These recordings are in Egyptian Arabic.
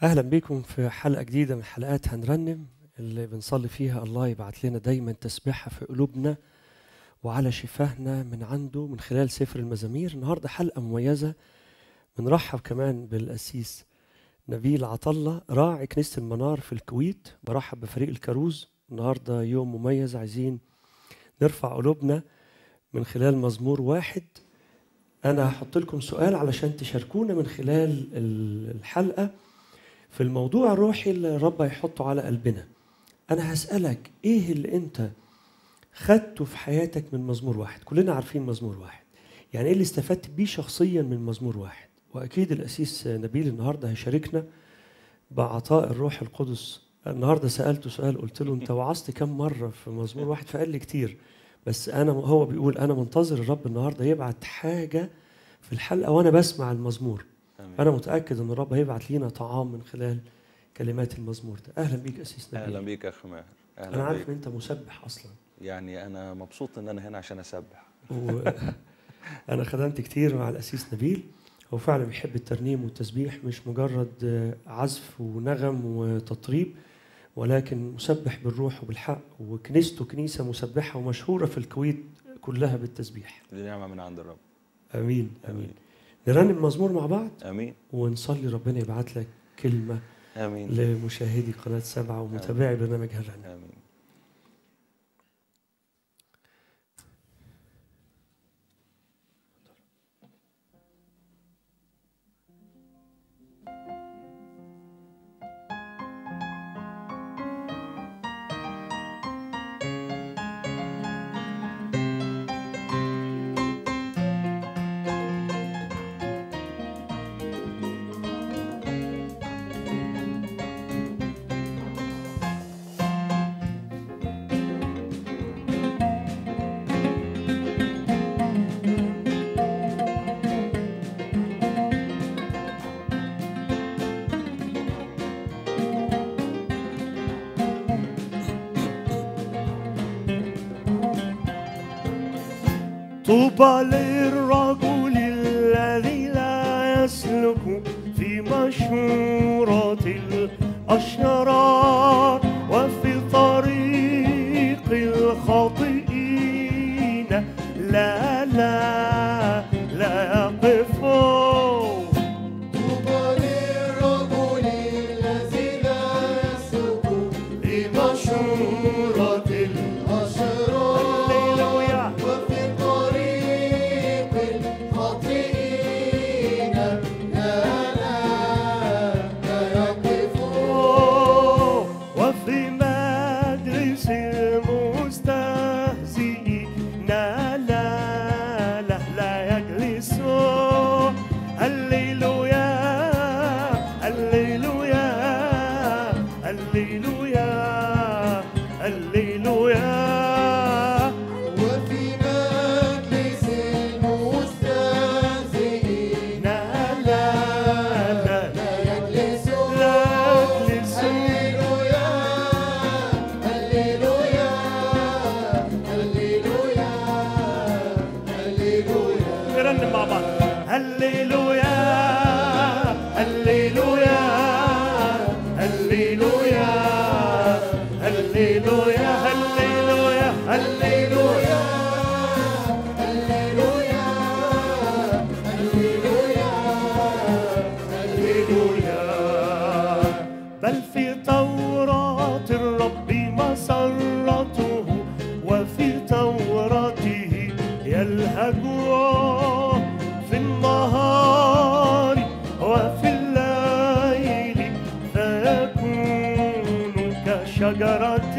اهلا بكم في حلقه جديده من حلقات هنرنم اللي بنصلي فيها الله يبعت لنا دايما تسبيحه في قلوبنا وعلى شفاهنا من عنده من خلال سفر المزامير النهارده حلقه مميزه بنرحب كمان بالاسيس نبيل عطله راعي كنيسه المنار في الكويت برحب بفريق الكاروز النهارده يوم مميز عايزين نرفع قلوبنا من خلال مزمور واحد انا هحط لكم سؤال علشان تشاركونا من خلال الحلقه في الموضوع الروحي اللي الرب هيحطه على قلبنا انا هسالك ايه اللي انت خدته في حياتك من مزمور واحد كلنا عارفين مزمور واحد يعني ايه اللي استفدت بيه شخصيا من مزمور واحد واكيد الاسيس نبيل النهارده هيشاركنا بعطاء الروح القدس النهارده سالته سؤال قلت له انت وعظت كم مره في مزمور واحد فقال لي كتير بس انا هو بيقول انا منتظر الرب النهارده يبعت حاجه في الحلقه وانا بسمع المزمور آمين. انا متاكد ان الرب هيبعت لينا طعام من خلال كلمات المزمور ده اهلا بيك اسيس نبيل اهلا بيك يا اخ ماهر انا اهلا عارف بيك ان انت مسبح اصلا يعني انا مبسوط ان انا هنا عشان اسبح وانا خدمت كتير مع الاسيس نبيل هو فعلا بيحب الترنيم والتسبيح مش مجرد آه، عزف ونغم وتطريب ولكن مسبح بالروح وبالحق وكنيسته كنيسه مسبحه ومشهوره في الكويت كلها بالتسبيح دي نعمه من عند الرب امين امين نرنم مزمور مع بعض امين ونصلي ربنا يبعت لك كلمه امين لمشاهدي قناه سبعه ومتابعي برنامج هرنم امين طوبى للرجل الذي لا يسلك في مشورة الأشرار وفي طريق الخاطئين لا لا لا يقف طوبى للرجل الذي لا يسلك في مشورة الأشرار هللويا. وفي طريق الخاطئين لا لا لا يقفون وفي مجلس المستهزئين لا لا لا لا يجلسوا هللويا هللويا هللويا هللويا وفي مجلس المستهزئين لا لا لا لا يجلسون لا يجلسوا هللويا هللويا هللويا هللويا نرنم مع بعض هللويا هللويا هللويا هللويا هللويا هللويا هللويا هللويا هللويا بل في توراة الرب مسرته وفي توراته يلهج في النهار وفي الليل فيكون كشجرة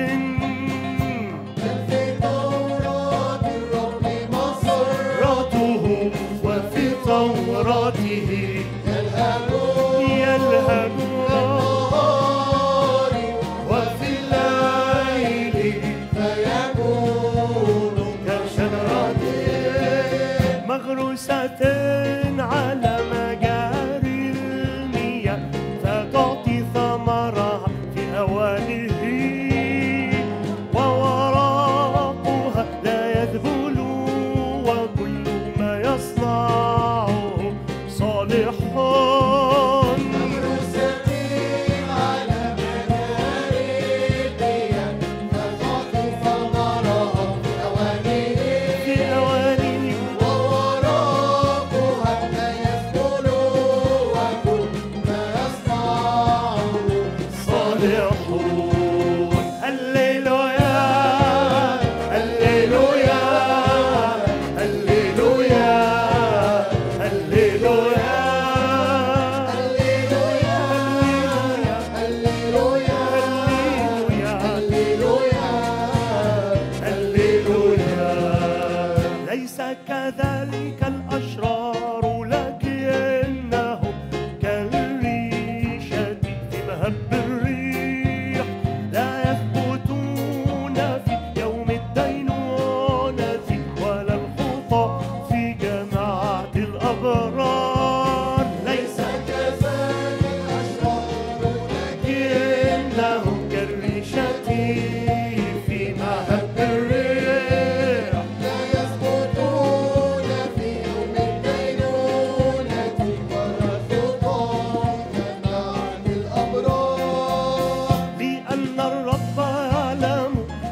في توراة الرب مصر رته وفي توراته يلهجون يلهج النهار وفي الليل فيكون كشجرة مغروسة على مجاري المياه فتعطي ثمرها في أوانه وورقها لا يذبل وكل ما يصنعه صالح مغروسة الأبرار ليس كذلك أشرار لكنهم كالريشة في مهب الريح لا يسقطون في يوم الدينونة ولا سلطان عن الأبرار لأن الرب يعلم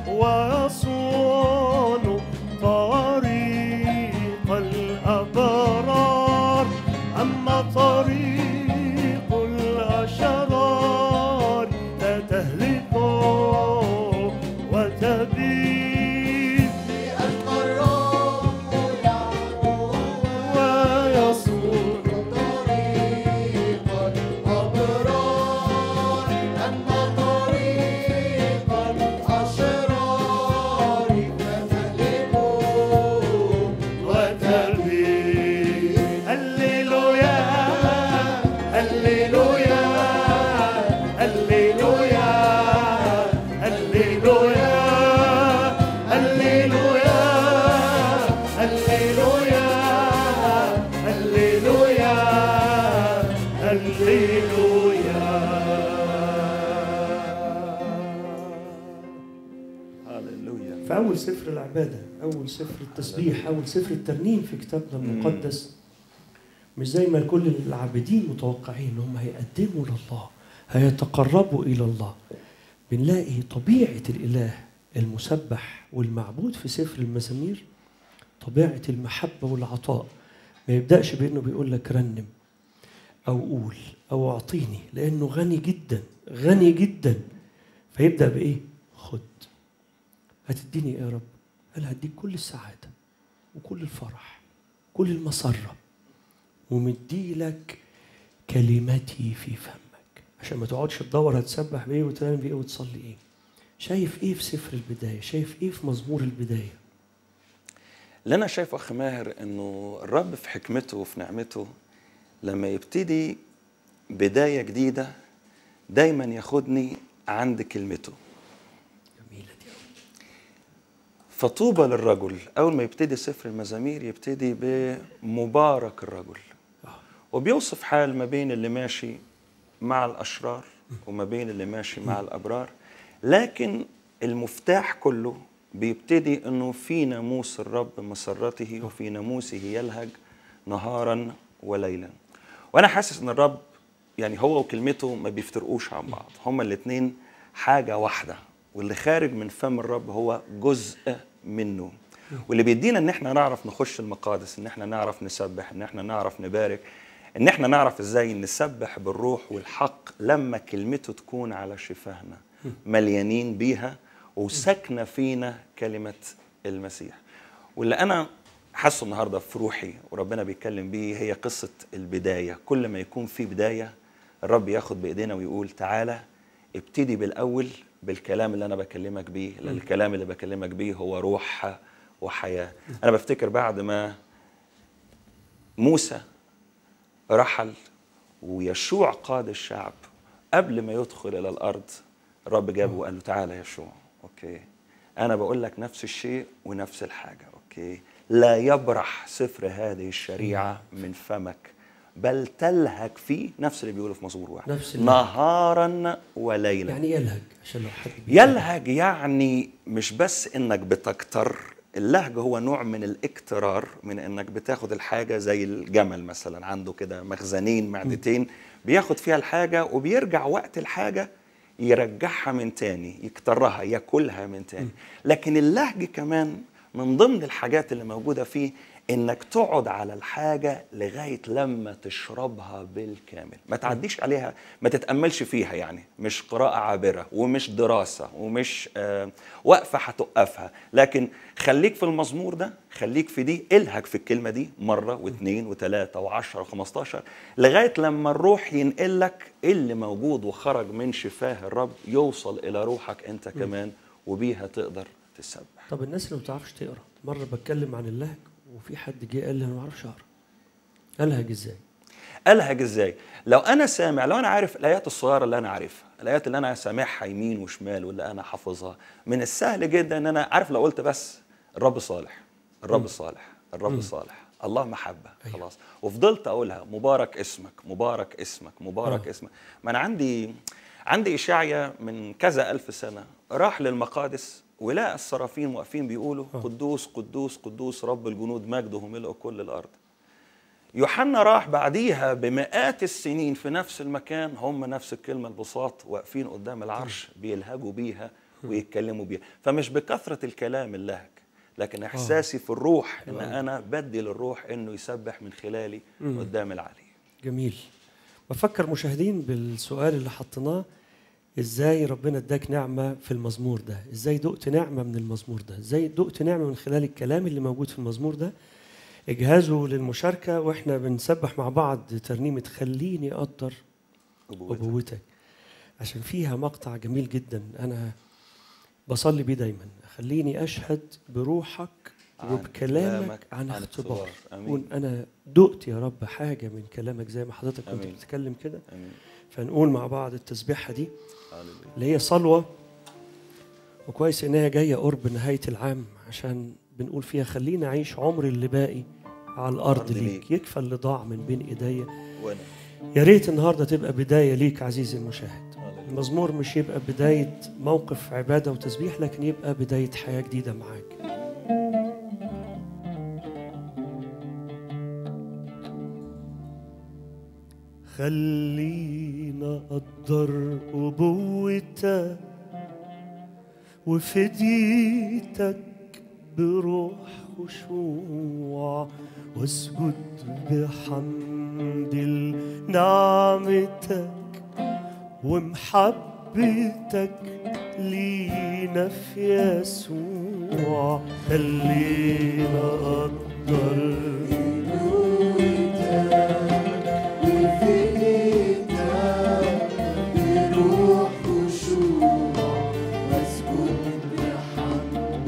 ويصون طريق الأبرار أما طريق الأشرار فتهلك وتبيد لأن الرب يعلم ويصون طريق الأبرار أما طريق الأشرار فتهلكون وتبيد هللويا هللويا هللويا هللويا هللويا هللويا هللويا هللويا هللويا في أول سفر العبادة أول سفر التسبيح أول سفر الترنيم في كتابنا المقدس مش زي ما كل العابدين متوقعين إن هم هيقدموا لله هيتقربوا إلى الله بنلاقي طبيعة الإله المسبح والمعبود في سفر المزامير طبيعة المحبة والعطاء ما يبدأش بأنه بيقول لك رنم أو قول أو أعطيني لأنه غني جدا غني جدا فيبدأ بإيه؟ خد هتديني ايه يا رب؟ قال هديك كل السعادة وكل الفرح كل المسرة ومدي لك كلمتي في فمك عشان ما تقعدش تدور هتسبح بايه وتنام بايه وتصلي ايه شايف ايه في سفر البداية شايف ايه في مزمور البداية اللي انا شايفه اخ ماهر انه الرب في حكمته وفي نعمته لما يبتدي بدايه جديده دايما ياخدني عند كلمته جميلة دي أوي. فطوبى للرجل اول ما يبتدي سفر المزامير يبتدي بمبارك الرجل وبيوصف حال ما بين اللي ماشي مع الاشرار وما بين اللي ماشي مع الابرار لكن المفتاح كله بيبتدي انه في ناموس الرب مسرته وفي ناموسه يلهج نهارا وليلا وانا حاسس ان الرب يعني هو وكلمته ما بيفترقوش عن بعض هما الاثنين حاجه واحده واللي خارج من فم الرب هو جزء منه واللي بيدينا ان احنا نعرف نخش المقادس ان احنا نعرف نسبح ان احنا نعرف نبارك ان احنا نعرف ازاي نسبح بالروح والحق لما كلمته تكون على شفاهنا مليانين بيها وساكنه فينا كلمه المسيح واللي انا حاسه النهارده في روحي وربنا بيتكلم بيه هي قصه البدايه كل ما يكون في بدايه الرب ياخد بايدينا ويقول تعالى ابتدي بالاول بالكلام اللي انا بكلمك بيه لان الكلام اللي بكلمك بيه هو روح وحياه انا بفتكر بعد ما موسى رحل ويشوع قاد الشعب قبل ما يدخل الى الارض الرب جابه وقال له تعالى يا يشوع اوكي انا بقول لك نفس الشيء ونفس الحاجه اوكي لا يبرح سفر هذه الشريعه من فمك بل تلهج فيه نفس اللي بيقوله في مزمور واحد نفس اللي- نهارا وليلا يعني ايه يلهج عشان لو حد يلهج يعني مش بس انك بتكتر اللهج هو نوع من الاكترار من انك بتاخد الحاجه زي الجمل مثلا عنده كده مخزنين معدتين بياخد فيها الحاجه وبيرجع وقت الحاجه يرجعها من تاني يكترها ياكلها من تاني لكن اللهج كمان من ضمن الحاجات اللي موجوده فيه انك تقعد على الحاجه لغايه لما تشربها بالكامل ما تعديش عليها ما تتاملش فيها يعني مش قراءه عابره ومش دراسه ومش آه وقفه هتوقفها لكن خليك في المزمور ده خليك في دي الهج في الكلمه دي مره واثنين وثلاثه وعشرة وخمستاشر لغايه لما الروح ينقل لك اللي موجود وخرج من شفاه الرب يوصل الى روحك انت كمان وبيها تقدر تسبح طب الناس اللي ما بتعرفش تقرا مره بتكلم عن اللهج وفي حد جه قال لي انا ما اعرفش اقرا الهج ازاي الهج ازاي لو انا سامع لو انا عارف الايات الصغيره اللي انا عارفها الايات اللي انا سامعها يمين وشمال واللي انا حافظها من السهل جدا ان انا عارف لو قلت بس الرب صالح الرب صالح الرب صالح الله محبه أيوة. خلاص وفضلت اقولها مبارك اسمك مبارك اسمك مبارك آه. اسمك ما انا عندي عندي اشعيا من كذا الف سنه راح للمقادس ولقى الصرافين واقفين بيقولوا آه. قدوس قدوس قدوس رب الجنود مجده ملء كل الارض يوحنا راح بعديها بمئات السنين في نفس المكان هم نفس الكلمة البساط واقفين قدام العرش بيلهجوا بيها ويتكلموا بيها فمش بكثرة الكلام اللهج لكن إحساسي في الروح إن أنا بدي للروح إنه يسبح من خلالي قدام العلي جميل بفكر مشاهدين بالسؤال اللي حطيناه ازاي ربنا اداك نعمه في المزمور ده ازاي دقت نعمه من المزمور ده ازاي دقت نعمه من خلال الكلام اللي موجود في المزمور ده اجهزوا للمشاركه واحنا بنسبح مع بعض ترنيمه خليني اقدر أبوتك. أبوتك عشان فيها مقطع جميل جدا أنا بصلي بيه دايما خليني أشهد بروحك عن وبكلامك كلامك عن عن اختبار اختبار. آمين. كون أنا دقت يا رب حاجة من كلامك زي ما حضرتك كنت آمين. بتتكلم كده آمين فنقول مع بعض التسبيحة دي هللويا. اللي هي صلوة وكويس إنها جاية قرب نهاية العام عشان بنقول فيها خليني أعيش عمري اللي باقي على الأرض الأرض ليك ليك. يكفى اللي ضاع من بين إيديا وأنا يا ريت النهارده تبقى بدايه ليك عزيزي المشاهد هللويا. المزمور مش يبقى بدايه موقف عباده وتسبيح لكن يبقى بدايه حياه جديده معاك خلينا اقدر ابوتك وفديتك بروح خشوع واسجد بحمد نعمتك ومحبتك لينا في يسوع خلينا اقدر بروح خشوع واسجد بحمد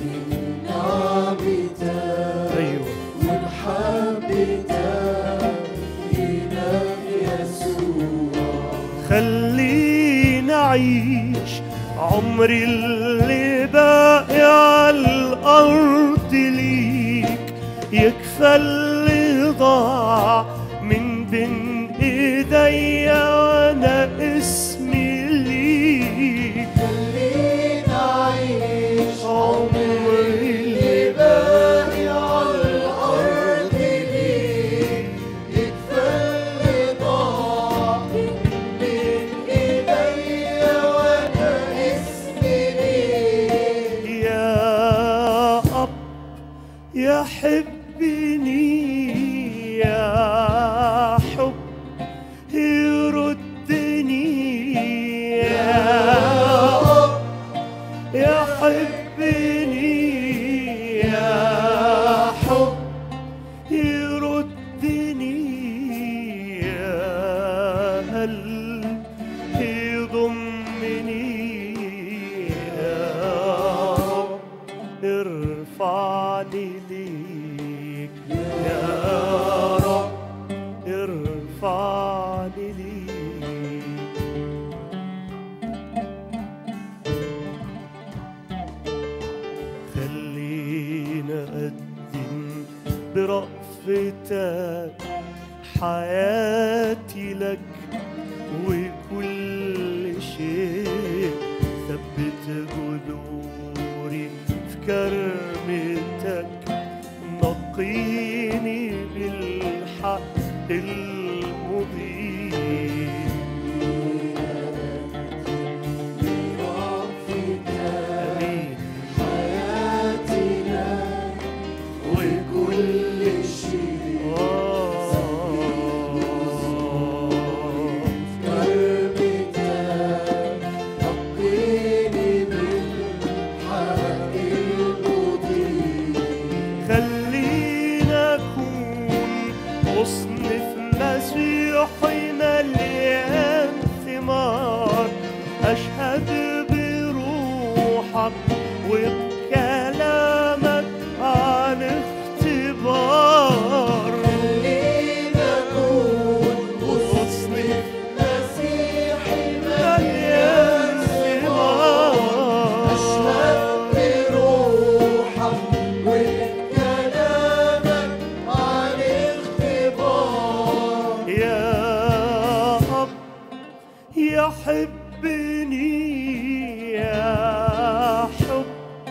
نعمتك ايوه ومحبتك لينا يسوع خلينا أعيش عمري اللي باقي على الأرض ليك يكفى اللي ضاع من بين إيديا وأنا اسمي ليك خلينا أعيش عمري اللي باقي على الأرض ليك يكفى اللي ضاع من إيديا وأنا اسمي ليك يا أب يا حبني يا حب يردني يا أب يا حبني يا حب يردني يا قلب يضمني يا رب ارفعني ليك يا رب ارفعني ليك خلينا أقدم برأفتك حياتي لك وكل شيء ثبت جذوري في كرمتك نقيني بالحق المبين امين وكل شيء قلبك نقيني من حق المضيء خلينا أكون غصن في مسيحي مليان ثمار أشهد بروحك وبكلامك عن اختبار لنكون غصن مسيحي مليان ثمار أشهد بروحك وكلامك عن يحبني يا حب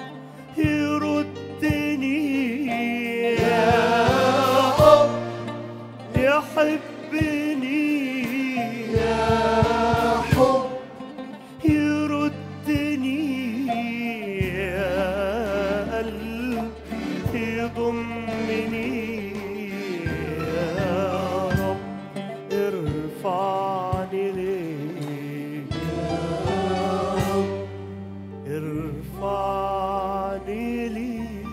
يردني يا حب يحبني يا حب يردني يا قلبي يضمني يا رب ارفعني ليك ارفعني ليك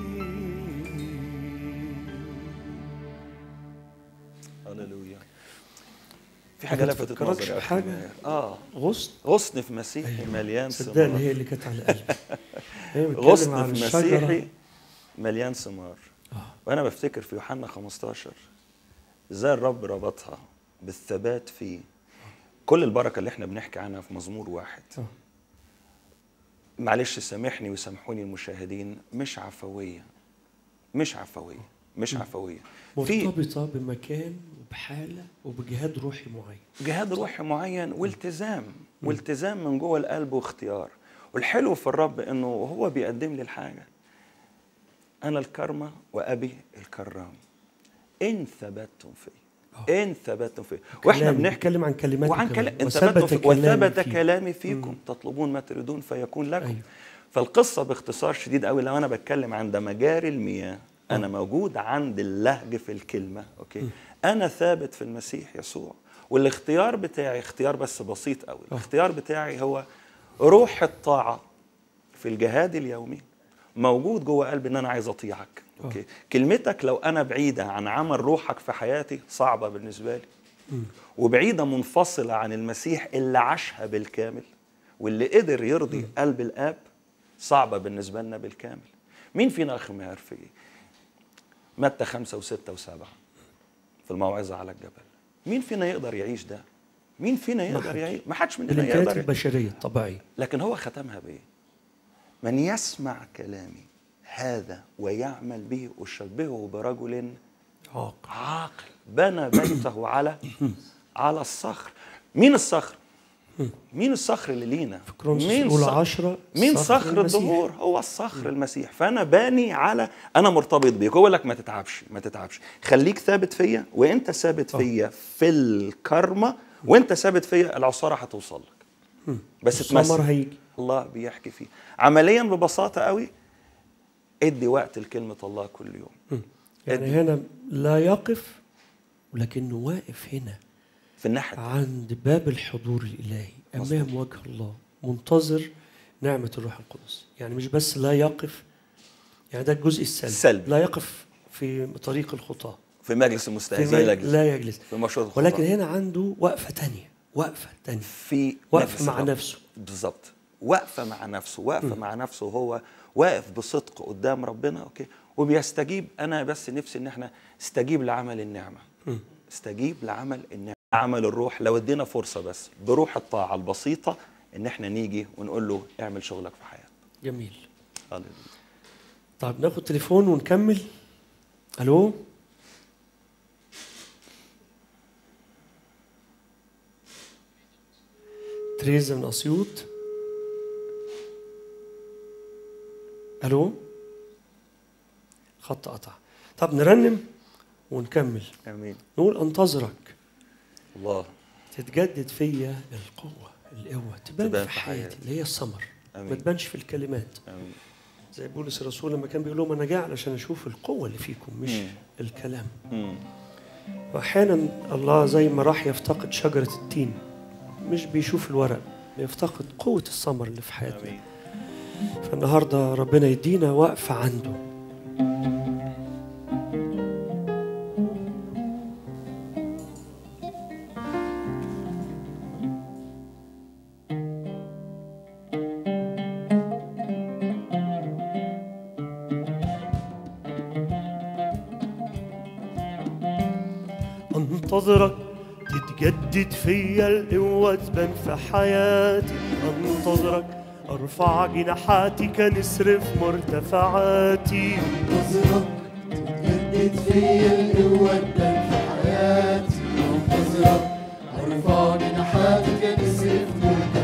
هللويا في حاجه ما لفتت تفكركش نظري يا أخي بحاجة؟ ماهر. اه غصن غصن في مسيحي مليان صدقني ثمار هي اللي كانت على قلبي هي بتتكلم غصن عن في الشجرة. مسيحي مليان ثمار آه. وانا بفتكر في يوحنا 15 ازاي الرب ربطها بالثبات فيه كل البركه اللي احنا بنحكي عنها في مزمور واحد آه. معلش سامحني وسامحوني المشاهدين مش عفويه مش عفويه مش عفويه في مرتبطة بمكان وبحالة وبجهاد روحي معين جهاد روحي معين والتزام والتزام من جوه القلب واختيار والحلو في الرب انه هو بيقدم لي الحاجه انا الكرمه وابي الكرام ان ثبتتم في ان ثبتتم في واحنا كلامي. بنحكي بنتكلم عن كلمات وعن كلام. كلام إن وثبت ثبتتم في- كلامي وثبت فيه. كلامي فيكم تطلبون ما تريدون فيكون لكم أيوه. فالقصه باختصار شديد قوي لو انا بتكلم عند مجاري المياه انا موجود عند اللهج في الكلمه اوكي انا ثابت في المسيح يسوع والاختيار بتاعي اختيار بس بسيط قوي الاختيار بتاعي هو روح الطاعه في الجهاد اليومي موجود جوه قلبي ان انا عايز اطيعك اوكي كلمتك لو انا بعيده عن عمل روحك في حياتي صعبه بالنسبه لي وبعيده منفصله عن المسيح اللي عاشها بالكامل واللي قدر يرضي قلب الاب صعبه بالنسبه لنا بالكامل مين فينا اخ ماهر في متى خمسة وستة وسبعة في الموعظة على الجبل مين فينا يقدر يعيش ده مين فينا يقدر حد. يعيش ما حدش مننا الامكانيات يقدر البشرية الطبيعية لكن هو ختمها بايه من يسمع كلامي هذا ويعمل به أشبهه برجل عاقل عاقل بنى بيته على على الصخر مين الصخر مين الصخر اللي لينا في كورنثوس مين الأولى صخر- عشرة مين صخر صخر المسيح. الظهور هو الصخر المسيح فانا باني على انا مرتبط بيك هو يقول لك ما تتعبش ما تتعبش خليك ثابت فيا وانت ثابت فيا في الكرمه وانت ثابت فيا العصاره هتوصل لك بس الثمر تمسك هيجي الله بيحكي فيه عمليا ببساطه قوي ادي وقت لكلمه الله كل يوم يعني هنا لا يقف ولكنه واقف هنا في الناحيه عند باب الحضور الإلهي أمام وجه الله منتظر نعمة الروح القدس يعني مش بس لا يقف يعني ده الجزء السلبي السلبي. لا يقف في طريق الخطاة في مجلس في المستهزئين ما- لا يجلس لا يجلس في مشروع الخطأ. ولكن هنا عنده وقفة تانية وقفة تانية في وقفة مجلس مع الرب. نفسه. بالظبط واقفه مع نفسه واقفه مع نفسه وهو واقف بصدق قدام ربنا اوكي وبيستجيب انا بس نفسي ان احنا استجيب لعمل النعمه استجيب لعمل النعمه عمل الروح لو ادينا فرصه بس بروح الطاعه البسيطه ان احنا نيجي ونقول له اعمل شغلك في حياتك جميل هللويا. طيب ناخد تليفون ونكمل الو تريزا من اسيوط الو خط قطع طب نرنم ونكمل امين نقول انتظرك الله تتجدد فيا القوة القوة تبان, تبان في في حياتي حياتي. اللي هي الثمر ما آمين. تبانش في الكلمات امين زي بولس الرسول لما كان بيقول لهم انا جاي علشان اشوف القوه اللي فيكم مش مم. الكلام مم. واحيانا الله زي ما راح يفتقد شجره التين مش بيشوف الورق بيفتقد قوه الثمر اللي في حياتنا امين فالنهارده ربنا يدينا وقفه عنده انتظرك تتجدد فيا القوة تبان في حياتي انتظرك ارفع جناحاتي كنسر في مرتفعاتي انتظرك تتجدد فيا القوة تبان في حياتي انتظرك ارفع جناحاتي كنسر في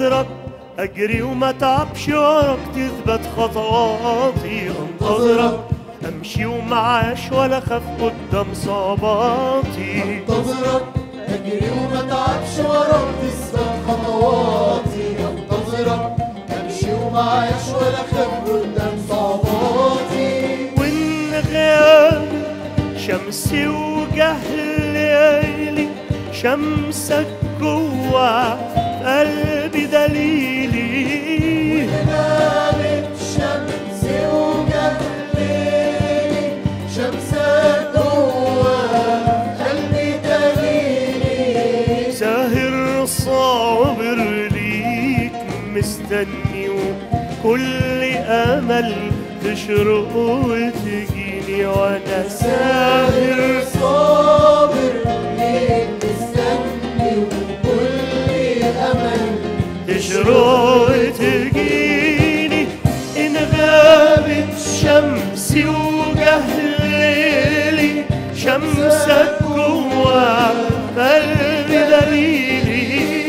انتظرك اجري وما تعبش وراك تثبت خطواتي انتظرك امشي ومعاش ولا خاف قدام صعوباتي انتظرك اجري وما تعبش وراك تثبت خطواتي انتظرك امشي ومعايش ولا خاف قدام صعوباتي وإن غاب شمسي وجهلي شمسك جوا قلبي دليلي غابت شمسي وجهلي شمسك جوا قلبي دليلي ساهر صابر ليك مستني وكل امل تشرق وتجيني وانا ساهر صابر ليك مستني وكل امل تشرق تجيني إن غابت شمسي وجهلي شمسك جوا قلبي دليلي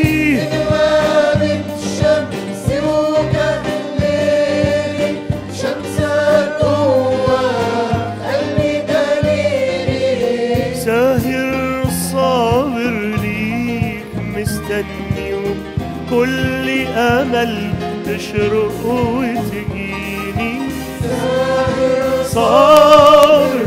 غابت شمسي وجهلي شمسك جوا قلبي دليلي ساهر صابر ليك مستني وكل أمل تشرق وتجيني صابر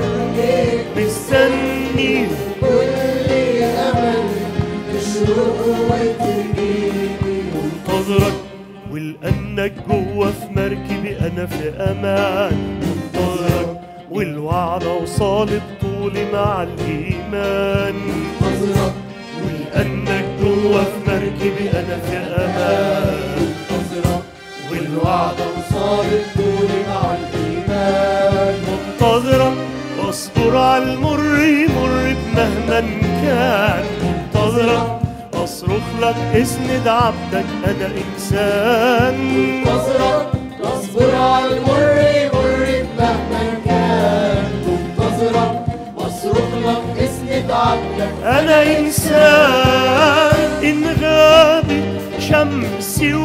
مستني كل امل تشرق وتجيني منتظرك ولأنك جوا في مركبي أنا في أمان منتظرك والوعد وصالب طولي مع الإيمان نظرك ولأنك جوا في مركبي أنا في أمان نظرك والوعد وصالت طولي مع الايمان منتظرك واصبر على المر يمر بمهما كان منتظرك أصرخ لك اسند عبدك أنا إنسان منتظرك اصبر على المر يمر مهما كان منتظرك واصرخ لك اسند عبدك أنا إنسان إن غابت شمسي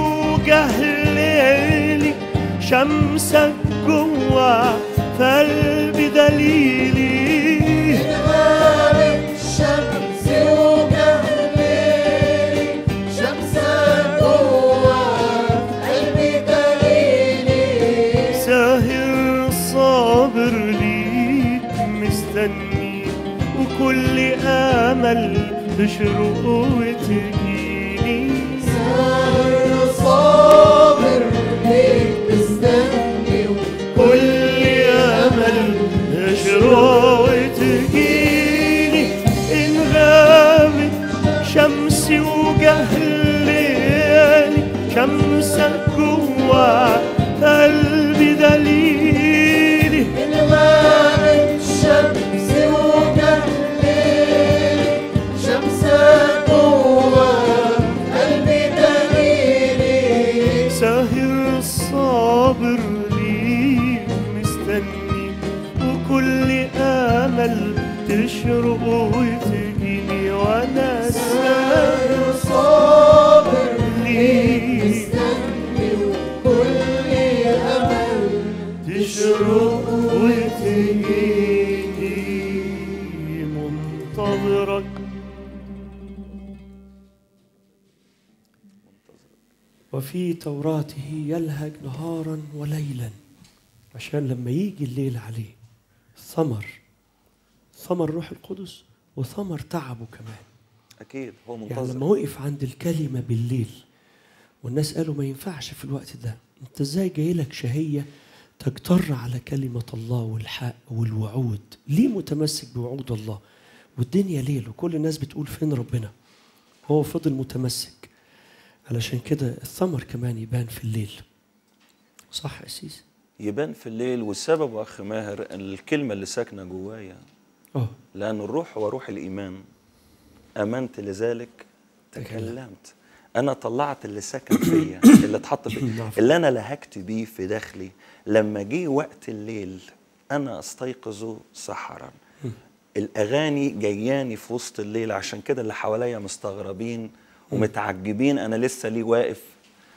وجهلي شمسك جوا في قلبي دليلي غابت شمسي وجهلي شمسك جوا قلبي دليلي ساهر صابر ليك مستني وكل امل تشرق وتجيني سهر صابر ليك مستني كل امل تشرق وتجيني ان غابت شمسي وجهلي شمسك جوا قلبي دليلي من غابت شمسي وجهلي شمسك جوا قلبي دليلي ساهر صابر ليك مستني وكل امل تشرق وتجيني وانا ساهر صابر ليك مستني وكل امل تشرق وتجيني منتظرك وفي توراته يلهج نهارا وليلا عشان لما يجي الليل عليه ثمر ثمر روح القدس وثمر تعبه كمان اكيد هو يعني منتظر لما وقف عند الكلمة بالليل والناس قالوا ما ينفعش في الوقت ده انت ازاي جاي لك شهية تجتر على كلمة الله والحق والوعود ليه متمسك بوعود الله والدنيا ليل وكل الناس بتقول فين ربنا هو فضل متمسك علشان كده الثمر كمان يبان في الليل صح يا سيس يبان في الليل والسبب اخ ماهر ان الكلمه اللي ساكنه جوايا اه لأن الروح هو روح الإيمان آمنت لذلك تكلمت أنا طلعت اللي سكن فيا اللي اتحط فيا نعم. اللي أنا لهجت بيه في داخلي لما جه وقت الليل أنا أستيقظ سحرا الأغاني جياني في وسط الليل عشان كده اللي حواليا مستغربين ومتعجبين أنا لسه ليه واقف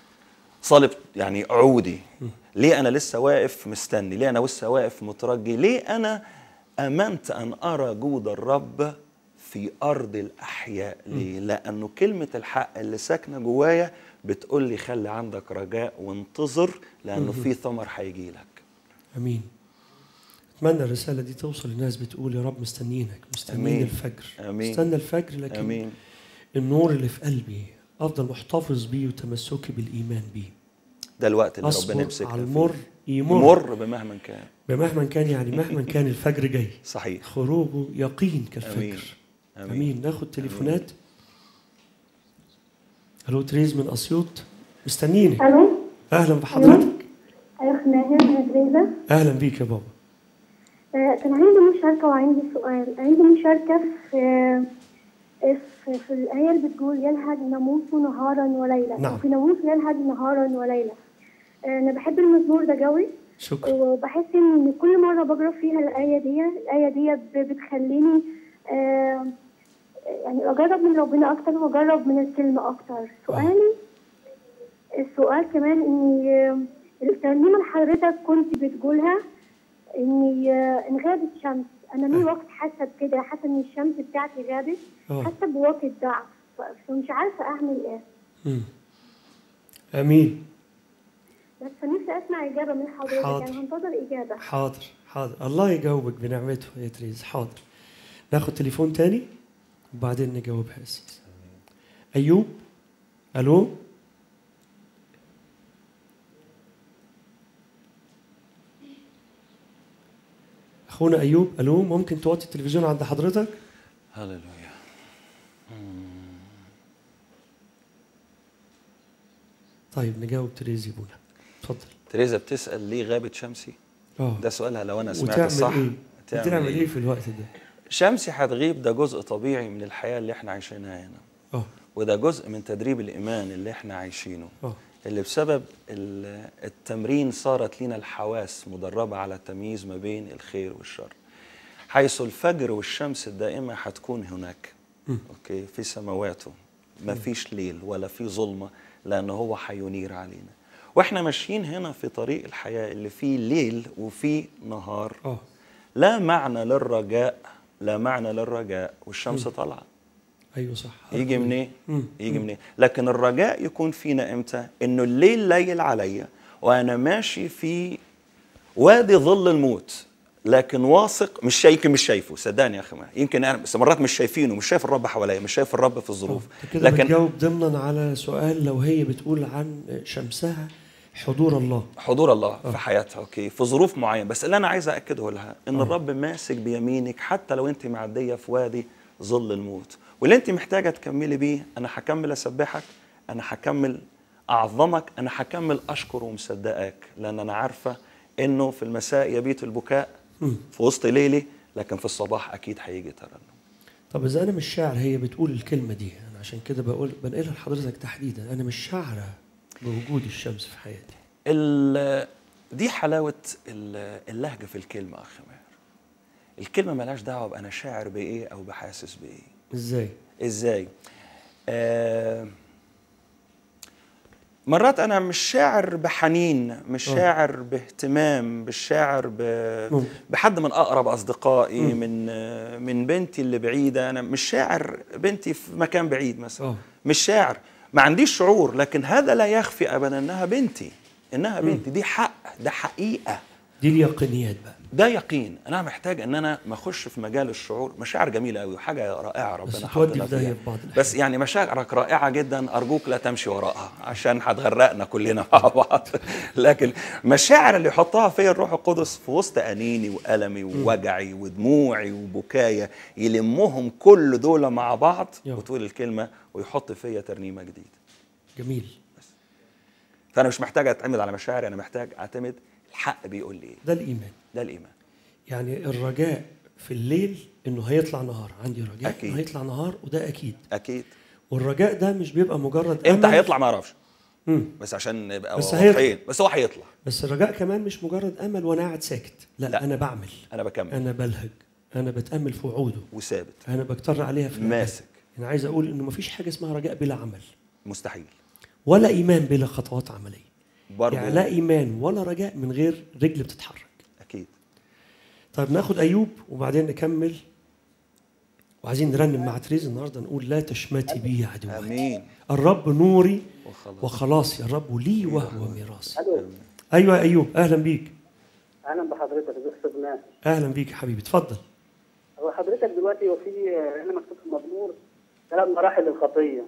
صلب يعني عودي ليه انا لسه واقف مستني ليه انا لسه واقف مترجي ليه انا امنت ان ارى جود الرب في ارض الاحياء ليه لانه كلمه الحق اللي ساكنه جوايا بتقول لي خلي عندك رجاء وانتظر لانه في ثمر هيجي لك امين اتمنى الرساله دي توصل للناس بتقول يا رب مستنيينك مستنيين آمين. الفجر آمين. استنى الفجر لكن امين النور اللي في قلبي افضل محتفظ بيه وتمسكي بالايمان بيه ده الوقت اللي ربنا اصبر يمسكنا على فيه. المر يمر مر بمهما كان بمهما كان يعني مهما كان الفجر جاي صحيح خروجه يقين كالفجر امين امين, أمين. ناخد تليفونات الو تريز من اسيوط مستنينك الو اهلا بحضرتك ايوه ماهر انا تريزا اهلا بيك يا بابا آه، كان عندي مشاركة وعندي سؤال عندي مشاركة في آه، في, في الآية اللي بتقول يلهج ناموس نهارا وليلا نعم. في ناموس يلهج نهارا وليلا آه، أنا بحب المزمور ده قوي شكرا وبحس إن كل مرة بقرا فيها الآية دي الآية دي ب- بتخليني آه، يعني أجرب من ربنا أكتر وأجرب من الكلمة أكتر سؤالي السؤال كمان إني آه، الترنيمة اللي حضرتك كنت بتقولها اني آه، ان غابت شمس انا من وقت حاسه بكده حاسه ان الشمس بتاعتي غابت آه. حاسه بوقت ضعف ف- فمش عارفه اعمل ايه مم. امين بس نفسي اسمع اجابه من حضرتك حاضر. يعني هنتظر اجابه حاضر حاضر الله يجاوبك بنعمته يا تريز حاضر ناخد تليفون تاني وبعدين نجاوبها يا سيدي ايوب الو اخونا ايوب الو ممكن توطي التلفزيون عند حضرتك هللويا طيب نجاوب تريز يبونا اتفضل تريزا بتسال ليه غابت شمسي اه ده سؤالها لو انا سمعت وتعمل الصح ايه بتعمل ايه في الوقت ده شمسي هتغيب ده جزء طبيعي من الحياه اللي احنا عايشينها هنا اه وده جزء من تدريب الايمان اللي احنا عايشينه اه اللي بسبب ال- التمرين صارت لنا الحواس مدربة على التمييز ما بين الخير والشر حيث الفجر والشمس الدائمة هتكون هناك أوكي في سماواته ما فيش ليل ولا في ظلمة لأن هو هينير علينا وإحنا ماشيين هنا في طريق الحياة اللي فيه ليل وفيه نهار اه لا معنى للرجاء لا معنى للرجاء والشمس طالعه ايوه صح يجي منين؟ مم. يجي منين؟ لكن الرجاء يكون فينا امتى؟ انه الليل ليل عليا وانا ماشي في وادي ظل الموت لكن واثق مش شايف يمكن مش شايفه صدقني يا اخي ما. يمكن انا بس مرات مش شايفينه مش شايف الرب حواليا مش شايف الرب في الظروف أنت كده لكن بتجاوب ضمنا على سؤال لو هي بتقول عن شمسها حضور الله حضور الله في حياتها اوكي في ظروف معينه بس اللي انا عايز اكده لها ان الرب ماسك بيمينك حتى لو انت معديه في وادي ظل الموت واللي انت محتاجه تكملي بيه انا هكمل اسبحك انا هكمل اعظمك انا هكمل اشكر ومصدقك لان انا عارفه انه في المساء يبيت البكاء في وسط ليلي لكن في الصباح اكيد هيجي ترنم طب اذا انا مش شاعر هي بتقول الكلمه دي انا عشان كده بقول بنقلها لحضرتك تحديدا انا مش شاعره بوجود الشمس في حياتي ال- دي حلاوه ال- اللهجه في الكلمه يا اخي ماهر الكلمه ملهاش دعوه بانا شاعر بايه او بحاسس بايه ازاي ازاي آه مرات انا مش شاعر بحنين مش آه. شاعر باهتمام مش شاعر ب... ممكن. بحد من اقرب اصدقائي من آه، من بنتي اللي بعيده انا مش شاعر بنتي في مكان بعيد مثلا آه. مش شاعر ما عنديش شعور لكن هذا لا يخفي ابدا انها بنتي انها بنتي دي حق ده حقيقه دي اليقينيات بقى ده يقين انا محتاج ان انا ما اخش في مجال الشعور مشاعر جميله قوي وحاجه رائعه ربنا بس حطنا تودي في داهية فيها. في بعض الأحيان. بس يعني مشاعرك رائعه جدا ارجوك لا تمشي وراءها عشان هتغرقنا كلنا مع بعض لكن مشاعر اللي يحطها فيا الروح القدس في وسط انيني والمي ووجعي ودموعي وبكايا يلمهم كل دول مع بعض يا. وتقول الكلمه ويحط فيا ترنيمه جديده جميل فانا مش محتاج اعتمد على مشاعري انا محتاج اعتمد الحق بيقول لي ايه ده الايمان ده الايمان يعني الرجاء في الليل انه هيطلع نهار عندي رجاء أكيد. انه هيطلع نهار وده اكيد اكيد والرجاء ده مش بيبقى مجرد امتى أمل. هيطلع ما اعرفش مم. بس عشان نبقى بس واضحين بس هو هيطلع بس الرجاء كمان مش مجرد امل وانا قاعد ساكت لا, لا. لا. انا بعمل انا بكمل انا بلهج انا بتامل في وعوده وثابت انا بكتر عليها في العمل. ماسك. انا عايز اقول انه مفيش حاجه اسمها رجاء بلا عمل مستحيل ولا ايمان بلا خطوات عمليه برضه يعني لا ايمان ولا رجاء من غير رجل بتتحرك اكيد طيب ناخد ايوب وبعدين نكمل وعايزين نرنم مع تريز النهارده نقول لا تشمتي بي يا عدوتي امين الرب نوري وخلاص وخلاصي الرب لي وهو ميراثي الو ايوه يا ايوب اهلا بيك اهلا بحضرتك يا استاذ ناس اهلا بيك يا حبيبي اتفضل هو حضرتك دلوقتي هو في هنا مكتوب في المزمور ثلاث مراحل للخطيه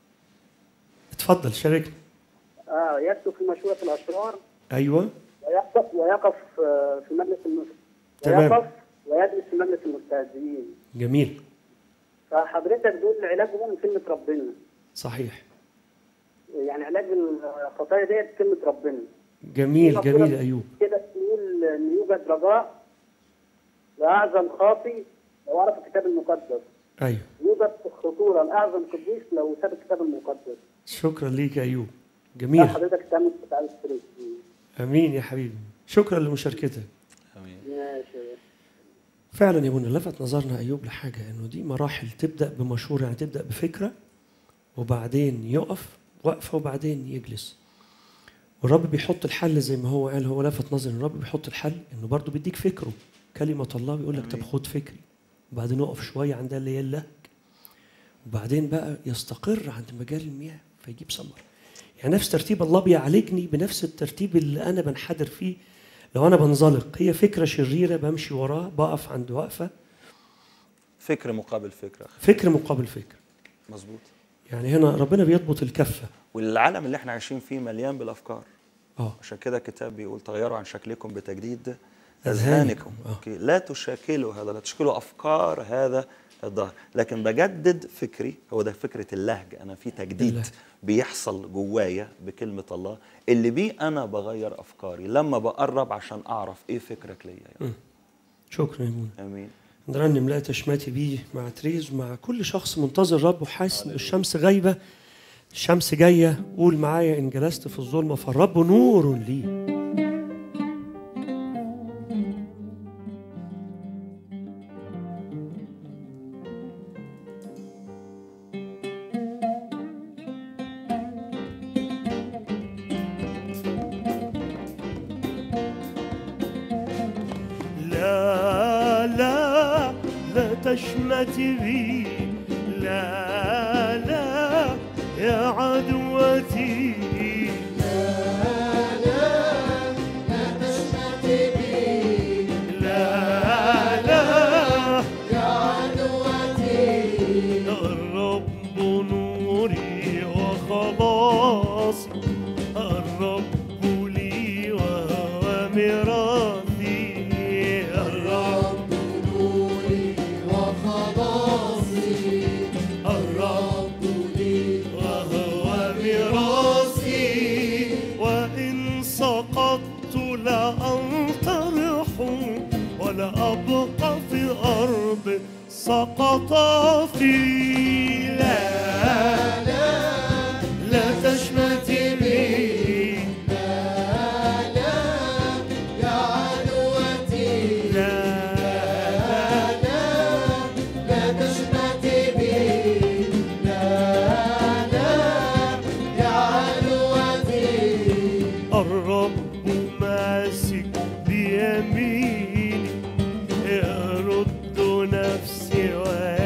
اتفضل شاركني اه يكتب في مشورة الاشرار ايوه ويقف ويقف آه، في مجلس الم... تمام. ويقف ويجلس في مجلس المستهزئين جميل فحضرتك دول العلاج هو من كلمه ربنا صحيح يعني علاج الخطايا ديت كلمه ربنا جميل جميل يا ايوب كده تقول ان يوجد رجاء لاعظم خاطي لو عرف الكتاب المقدس ايوه يوجد خطوره لاعظم قديس لو ساب الكتاب المقدس شكرا ليك يا ايوب ده جميل حضرتك تعمل بتاع الستريس امين يا حبيبي شكرا لمشاركتك امين ماشي فعلا يا منى لفت نظرنا ايوب لحاجه انه دي مراحل تبدا بمشوره يعني تبدا بفكره وبعدين يقف وقفه وبعدين يجلس والرب بيحط الحل زي ما هو قال هو لفت نظري إن الرب بيحط الحل انه برضه بيديك فكره كلمه الله بيقول لك طب خد فكري وبعدين اقف شويه عند اللي يلهك وبعدين بقى يستقر عند مجال المياه فيجيب ثمر يعني نفس ترتيب الله بيعالجني بنفس الترتيب اللي انا بنحدر فيه لو انا بنزلق هي فكره شريره بمشي وراه بقف عند وقفه فكر مقابل فكره فكر مقابل فكر مظبوط يعني هنا ربنا بيضبط الكفه والعالم اللي احنا عايشين فيه مليان بالافكار اه عشان كده الكتاب بيقول تغيروا عن شكلكم بتجديد أذهانكم. اذهانكم آه. أوكي. لا تشاكلوا هذا لا تشكلوا افكار هذا الظهر لكن بجدد فكري هو ده فكره اللهج انا في تجديد اللهج. بيحصل جوايا بكلمه الله اللي بيه انا بغير افكاري لما بقرب عشان اعرف ايه فكرك ليا يعني. شكرا يا منى امين نرنم لا تشماتي بيه مع تريز ومع كل شخص منتظر الرب وحاسس ان الشمس غايبه الشمس جايه قول معايا ان جلست في الظلمه فالرب نور لي لا لا لا تشمتي بي لا لا يا عدوتي لا لا الرب نوري وخلاصي الرب لي وهو ميراثي الرب الرب لي وهو ميراثي وإن سقطت لا أنطرح ولا أبقى في أرض سقطاتي لا لا لا تشمتي بي الرب ماسك بيميني يرد نفسي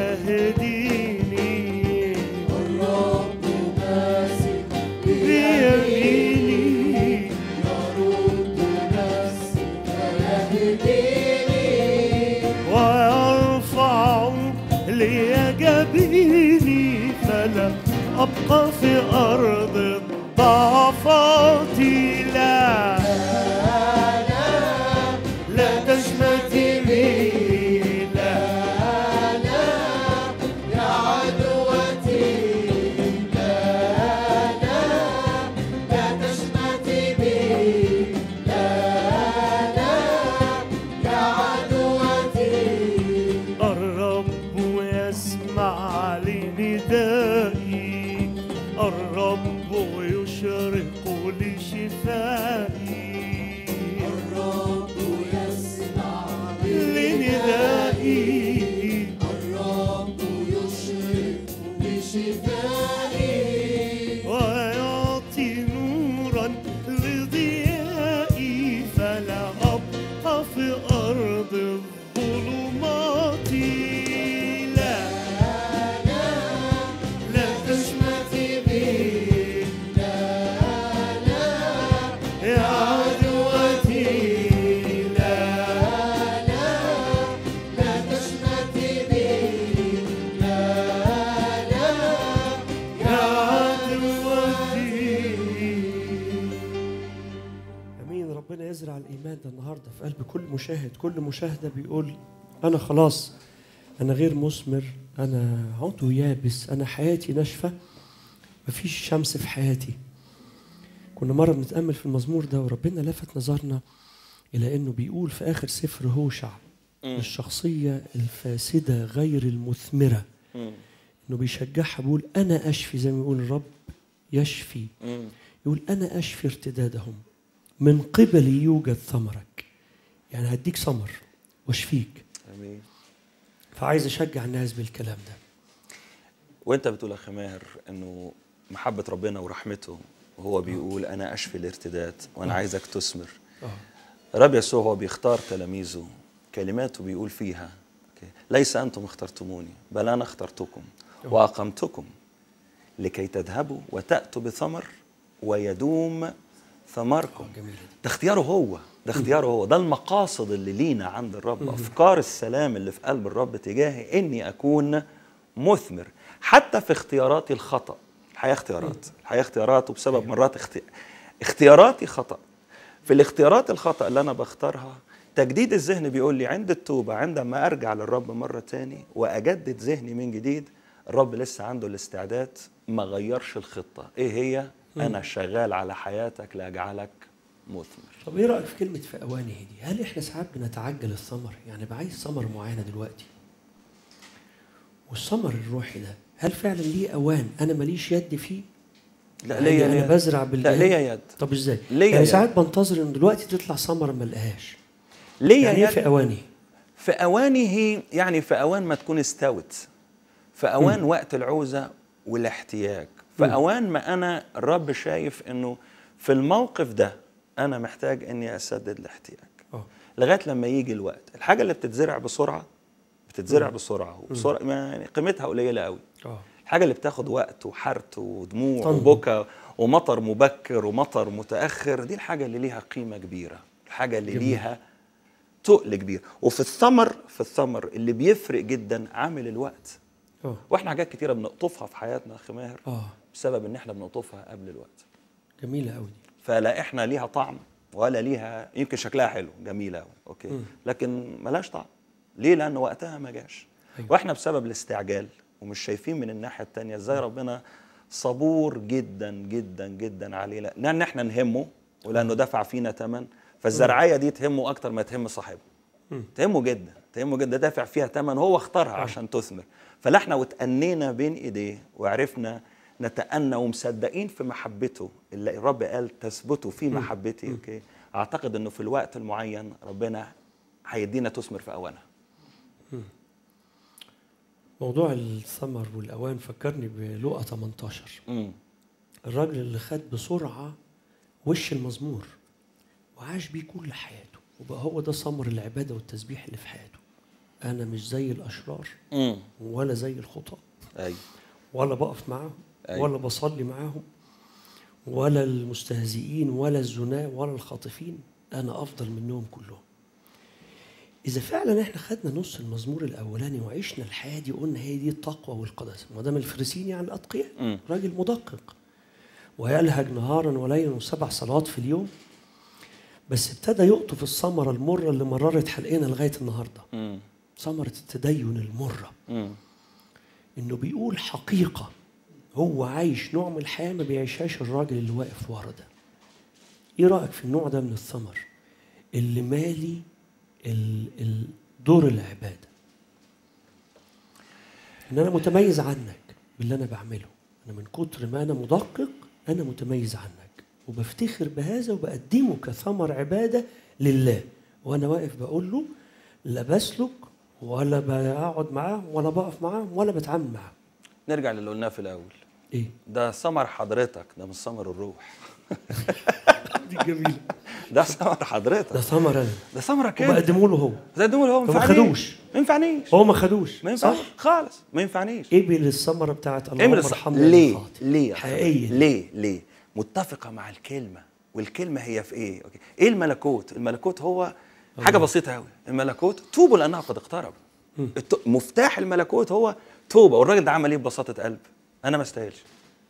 ويهديني الرب ماسك بيميني ويرفع لي جبيني فلا أبقى في أرض الضعفات لا لا تشمتي بي لا الرب يسمع لندائي الرب يشرق لشفائي الرب يسمع لندائي ويعطي نورا لضيق الايمان ده النهارده في قلب كل مشاهد كل مشاهده بيقول انا خلاص انا غير مثمر انا عضو يابس انا حياتي ناشفه مفيش شمس في حياتي كنا مره بنتامل في المزمور ده وربنا لفت نظرنا الى انه بيقول في اخر سفر هوشع الشخصيه الفاسده غير المثمره مم. انه بيشجعها بيقول انا اشفي زي ما يقول الرب يشفي مم. يقول انا اشفي ارتدادهم من قبلي يوجد ثمرك يعني هديك ثمر واشفيك امين فعايز اشجع الناس بالكلام ده وانت بتقول يا اخي ماهر انه محبه ربنا ورحمته وهو بيقول انا اشفي الارتداد وانا عايزك تثمر اه الرب يسوع هو بيختار تلاميذه كلماته بيقول فيها أوكي، ليس انتم اخترتموني بل انا اخترتكم واقمتكم لكي تذهبوا وتاتوا بثمر ويدوم ثمركم جميل ده اختياره هو ده اختياره هو ده المقاصد اللي لينا عند الرب افكار السلام اللي في قلب الرب تجاهي اني اكون مثمر حتى في اختياراتي الخطا الحياه اختيارات الحياه اختيارات وبسبب مرات اخت... اختياراتي خطا في الاختيارات الخطا اللي انا بختارها تجديد الذهن بيقول لي عند التوبه عندما ارجع للرب مره تاني واجدد ذهني من جديد الرب لسه عنده الاستعداد ما غيرش الخطه ايه هي انا شغال على حياتك لاجعلك مثمر طب ايه رايك في كلمه في اوانه دي هل احنا ساعات بنتعجل الثمر يعني بعايز ثمر معينه دلوقتي والثمر الروحي ده هل فعلا ليه اوان انا ماليش يد فيه لا يعني ليا انا يد. بزرع لا بالجهاد ليا يد طب ازاي ليا يعني يد. ساعات بنتظر ان دلوقتي تطلع ثمره ما الاقيهاش ليا يعني ايه يد في اوانه في اوانه يعني في اوان ما تكون استوت في اوان وقت العوزه والاحتياج في مم. اوان ما انا الرب شايف انه في الموقف ده انا محتاج اني اسدد الاحتياج اه لغايه لما يجي الوقت الحاجه اللي بتتزرع بسرعه بتتزرع بسرعه وبسرعه ما- يعني قيمتها قليله قوي اه الحاجه اللي بتاخد وقت وحرت ودموع تنضج. وبكى ومطر مبكر ومطر متاخر دي الحاجه اللي ليها قيمه كبيره الحاجه اللي جميل. ليها تقل كبير وفي الثمر في الثمر اللي بيفرق جدا عامل الوقت اه واحنا حاجات كتيره بنقطفها في حياتنا يا اخي ماهر اه بسبب ان احنا بنقطفها قبل الوقت جميله قوي دي فلا احنا ليها طعم ولا ليها يمكن شكلها حلو جميله قوي اوكي مم. لكن ملهاش طعم ليه لان وقتها ما جاش أيوة. واحنا بسبب الاستعجال ومش شايفين من الناحيه التانية ازاي ربنا صبور جدا جدا جدا علينا لان احنا نهمه ولانه دفع فينا ثمن فالزرعيه دي تهمه اكتر ما تهم صاحبها مم. تهمه جدا تهمه جدا دافع فيها ثمن هو اختارها عشان تثمر فلا احنا وتأنينا بين ايديه وعرفنا نتأنى ومصدقين في محبته اللي الرب قال تثبتوا في محبتي اوكي اعتقد انه في الوقت المعين ربنا هيدينا تثمر في اوانها موضوع الثمر والاوان فكرني بلقا 18 امم الراجل اللي خد بسرعه وش المزمور وعاش بيه كل حياته وبقى هو ده ثمر العباده والتسبيح اللي في حياته انا مش زي الاشرار امم ولا زي الخطاه ايوه ولا بقف معاهم أيوة. ولا بصلي معاهم ولا المستهزئين ولا الزناة ولا الخاطفين أنا أفضل منهم كلهم إذا فعلا إحنا خدنا نص المزمور الأولاني وعشنا الحياة دي قلنا هي دي التقوى والقداسة ما دام الفريسين يعني الأتقياء مم. راجل مدقق ويلهج نهارا وليلا وسبع صلوات في اليوم بس ابتدى يقطف الثمرة المرة اللي مررت حلقنا لغاية النهاردة امم ثمرة التدين المرة امم انه بيقول حقيقه هو عايش نوع من الحياه ما بيعيشهاش الراجل اللي واقف ورا ده ايه رايك في النوع ده من الثمر اللي مالي ال- ال- دور العباده ان انا متميز عنك باللي انا بعمله انا من كتر ما انا مدقق انا متميز عنك وبفتخر بهذا وبقدمه كثمر عباده لله وانا واقف بقول له لا بسلك ولا بقعد معاهم ولا بقف معاهم ولا بتعامل معاهم نرجع للي قلناه في الاول ايه ده ثمر حضرتك ده مش ثمر الروح دي جميله ده ثمر ده حضرتك ثمر انا ده ثمرك انت وبقدمه له هو زي دول هو ما فما ينفعنيش. خدوش. ما ينفعنيش هو ما خدوش ما صح ينفعنيش خالص ما ينفعنيش قبل الثمره بتاعت اللهم امر الص- ارحمنا يا ليه خاطئ. ليه يا حقيقيه حبيبي؟ ليه ليه متفقه مع الكلمه والكلمه هي في ايه اوكي ايه الملكوت الملكوت هو حاجه بسيطه قوي الملكوت توبوا لانها قد اقترب الت- مفتاح الملكوت هو توبه والراجل ده عمل ايه ببساطه قلب انا ما استاهلش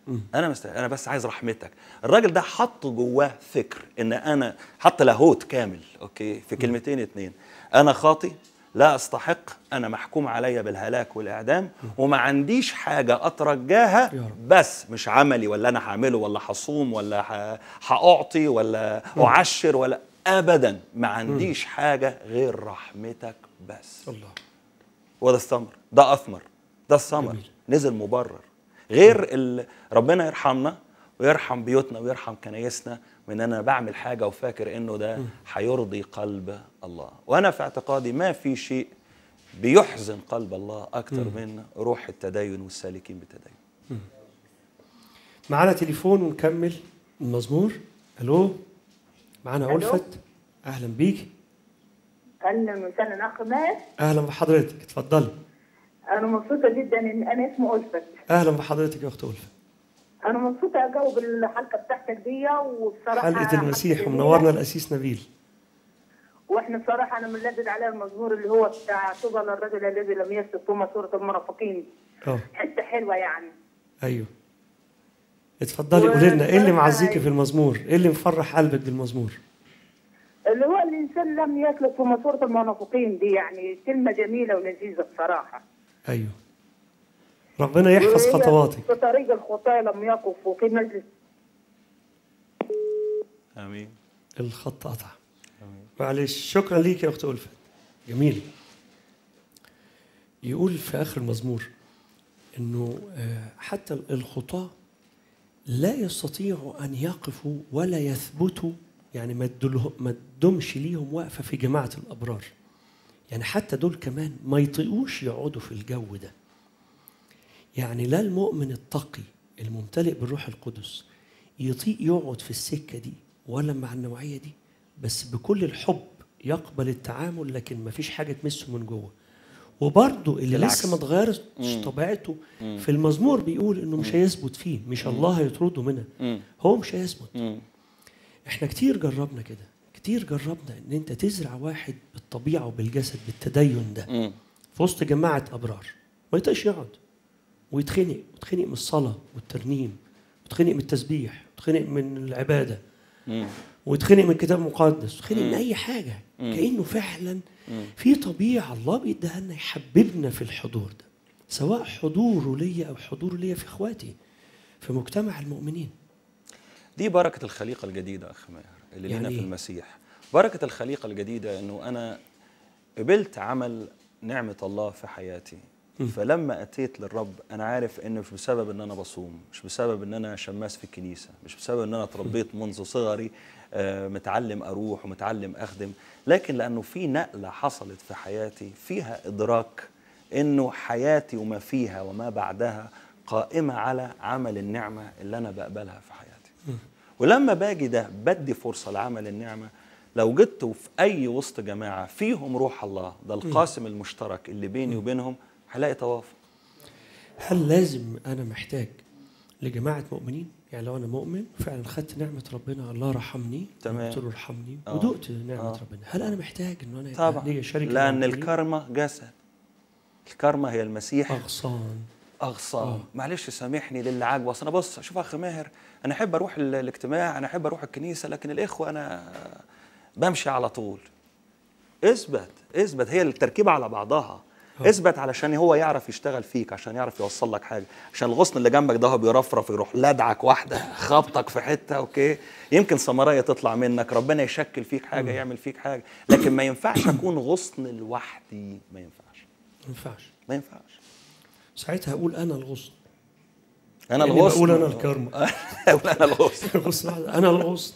انا مست... انا بس عايز رحمتك الراجل ده حط جواه فكر ان انا حط لاهوت كامل اوكي في كلمتين اتنين انا خاطي لا استحق انا محكوم عليا بالهلاك والاعدام وما عنديش حاجه اترجاها يا رب. بس مش عملي ولا انا هعمله ولا هصوم ولا ه- هاعطي ولا اعشر ولا ابدا ما عنديش حاجه غير رحمتك بس الله وده الثمر ده اثمر ده الثمر جميل. نزل مبرر غير ال... ربنا يرحمنا ويرحم بيوتنا ويرحم كنايسنا من انا بعمل حاجه وفاكر انه ده هيرضي قلب الله وانا في اعتقادي ما في شيء بيحزن قلب الله اكتر من روح التدين والسالكين بالتدين معانا تليفون ونكمل المزمور الو معانا ألو. ألفت اهلا بيك اهلا وسهلا اخ ماهر اهلا بحضرتك اتفضلي انا مبسوطه جدا ان انا اسمي الفت اهلا بحضرتك يا اخت ألفت انا مبسوطه اجاوب الحلقه بتاعتك دي وبصراحه حلقه المسيح حلقة ومنورنا جميلة. الاسيس نبيل واحنا بصراحه انا ملدد على المزمور اللي هو بتاع طوبى للرجل الذي لم يسلك ثم سوره المرافقين اه حته حلوه يعني ايوه اتفضلي قولي لنا ايه اللي وبصراحة- معزيكي في المزمور ايه اللي مفرح قلبك بالمزمور اللي هو الانسان لم يسلك ثم سوره المنافقين دي يعني كلمه جميله ولذيذه بصراحه ايوه ربنا يحفظ وهي خطواتك في طريق الخطاه لم يقف وفي مجلس امين الخط قطع معلش شكرا ليك يا اخت ألفت جميل يقول في اخر المزمور انه آه، حتى الخطاة لا يستطيعوا ان يقفوا ولا يثبتوا يعني ما تدله- ما تدومش ليهم واقفه في جماعه الابرار يعني حتى دول كمان ما يطيقوش يقعدوا في الجو ده يعني لا المؤمن التقي الممتلئ بالروح القدس يطيق يقعد في السكه دي ولا مع النوعيه دي بس بكل الحب يقبل التعامل لكن ما فيش حاجه تمسه من جوه وبرضه اللي بالعكس. لسه ما اتغيرتش طبيعته في المزمور بيقول انه مش هيثبت فيه مش الله هيطرده منها مم. هو مش هيثبت مم. احنا كتير جربنا كده كتير جربنا ان انت تزرع واحد بالطبيعه وبالجسد بالتدين ده مم. في وسط جماعه ابرار ما يطيقش يقعد ويتخنق ويتخنق من الصلاه والترنيم ويتخنق من التسبيح ويتخنق من العباده مم. ويتخنق من الكتاب المقدس ويتخنق من مم. اي حاجه مم. كانه فعلا مم. في طبيعه الله بيديها لنا يحببنا في الحضور ده سواء حضوره ليا او حضوره ليا في اخواتي في مجتمع المؤمنين دي بركة الخليقة الجديدة أخ ماهر اللي يعني لنا في إيه؟ المسيح بركة الخليقة الجديدة أنه أنا قبلت عمل نعمة الله في حياتي فلما أتيت للرب أنا عارف إنه مش بسبب إن أنا بصوم مش بسبب إن أنا شماس في الكنيسة مش بسبب إن أنا اتربيت منذ صغري آه، متعلم أروح ومتعلم أخدم لكن لأنه في نقلة حصلت في حياتي فيها إدراك إنه حياتي وما فيها وما بعدها قائمة على عمل النعمة اللي أنا بقبلها في حياتي ولما باجي ده بدي فرصة لعمل النعمة لو جيت في أي وسط جماعة فيهم روح الله ده القاسم المشترك اللي بيني وبينهم هلاقي توافق هل لازم انا محتاج لجماعه مؤمنين يعني لو انا مؤمن فعلا خدت نعمه ربنا الله رحمني تمام. قلت له ارحمني آه. ودقت نعمه آه. ربنا هل انا محتاج ان انا يبقى طبعا ليا شركه مع لأن المؤمنين؟ الكرمة جسد الكرمة هي المسيح اغصان اغصان آه. معلش سامحني للي عاجبه اصل انا بص شوف اخ ماهر انا احب اروح ال- الاجتماع انا احب اروح الكنيسه لكن الاخوه انا بمشي على طول اثبت اثبت هي التركيبه على بعضها آه. اثبت علشان هو يعرف يشتغل فيك عشان يعرف يوصل لك حاجه عشان الغصن اللي جنبك ده هو بيرفرف يروح لدعك واحده خبطك في حته اوكي يمكن سمرايه تطلع منك ربنا يشكل فيك حاجه يعمل فيك حاجه لكن ما ينفعش اكون غصن لوحدي ما ينفعش ما ينفعش ما ينفعش ساعتها اقول انا الغصن انا يعني الغصن بقول أنا الكرمة. اقول انا الغصن الغصن واحد، انا الغصن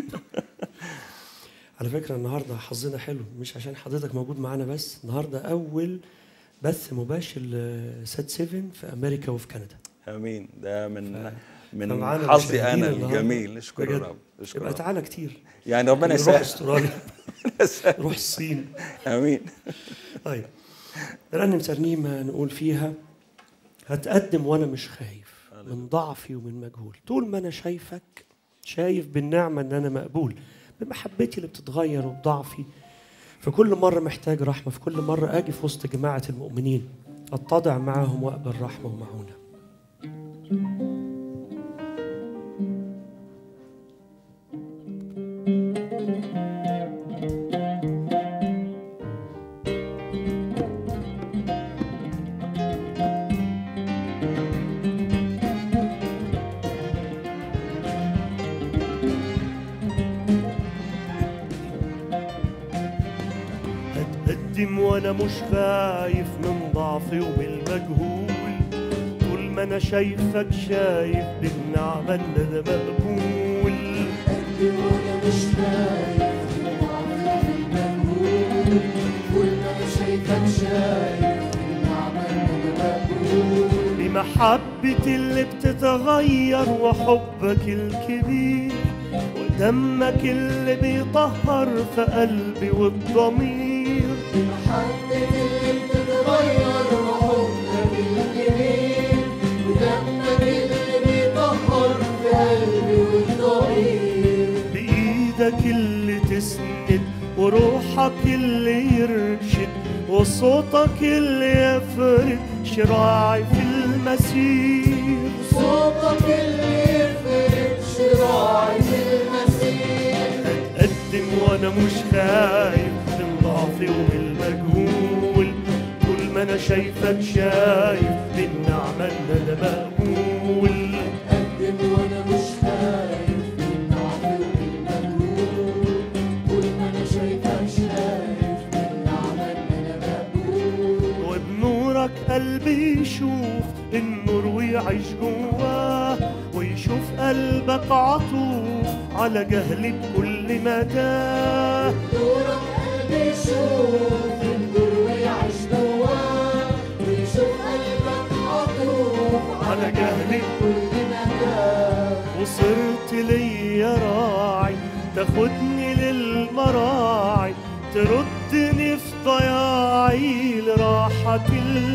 على فكره النهارده حظنا حلو مش عشان حضرتك موجود معانا بس النهارده اول بث مباشر لسات 7 في امريكا وفي كندا امين ده من من فمعانا حظي مشاهدين انا النهاردة. الجميل نشكر بجد. الرب نشكر يبقى الرب تعالى كتير يعني ربنا نروح يسهل استراليا نروح الصين امين طيب نرنم ترنيمة نقول فيها هتقدم وأنا مش خايف من ضعفي ومن مجهول طول ما أنا شايفك شايف بالنعمة إن أنا مقبول بمحبتي اللي بتتغير وبضعفي في كل مرة محتاج رحمة في كل مرة أجي في وسط جماعة المؤمنين أتضع معاهم وأقبل رحمة ومعونة وانا مش خايف من ضعفي ومن المجهول طول ما انا شايفك شايف بالنعمة ان انا مقبول قلبي وانا مش خايف من ضعفي في المجهول كل ما انا شايفك شايف النعمة اللي انا مقبول بمحبة اللي بتتغير وحبك الكبير ودمك اللي بيطهر في قلبي والضمير محبة اللي بتتغير وحبك الكبير ودمك اللي بيطهر في قلبي والضمير بإيدك اللي تسند وروحك اللي يرشد وصوتك اللي يفرد شراعي في المسير صوتك اللي يفرد شراعي في المسير أتقدم وأنا مش خايف من ضعفي ومن المجهول طول ما أنا شايفك شايف بالنعمة إن أنا مقبول قدم وانا مش خايف من ضعفي ومن المجهول طول ما انا شايفك شايف بالنعمة ان انا مقبول وبنورك قلبي يشوف النور ويعيش جواه ويشوف قلبك عطوف على جهلي بكل مداه دورك قلبي يشوف النور ويعيش جواه ويشوف قلبك عطوف على جهلي كل مكان وصرت ليا راعي تاخدني للمراعي تردني في ضياعي لراحة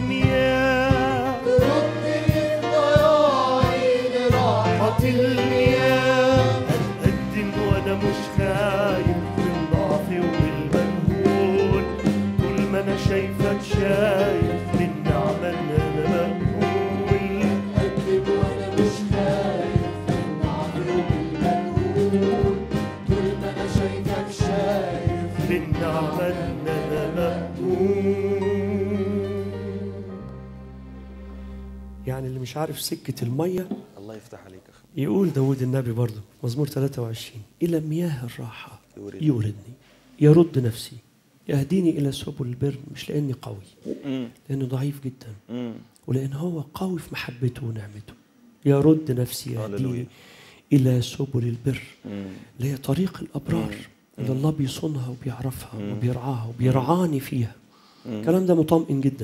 المياه تردني في ضياعي لراحة راحة المياه أتقدم وأنا مش خايف من ضعفي وبالمجهول طول ما أنا شايفك شايف بالنعمة إن أنا مقبول قدم وانا مش خايف من ضعفي وبالمجهول طول ما انا شايفك شايف بالنعمة إن أنا مقبول يعني اللي مش عارف سكة المية الله يفتح عليك يا أخي يقول داود النبي برضه مزمور 23 إلى مياه الراحة يوردني. يوردني يرد نفسي يهديني إلى سبل البر مش لأني قوي مم. لأنه ضعيف جدا مم. ولأن هو قوي في محبته ونعمته يرد نفسي يهديني هللويا. إلى سبل البر مم. اللي هي طريق الأبرار اللي الله بيصونها وبيعرفها وبيرعاها وبيرعاني فيها الكلام ده مطمئن جدا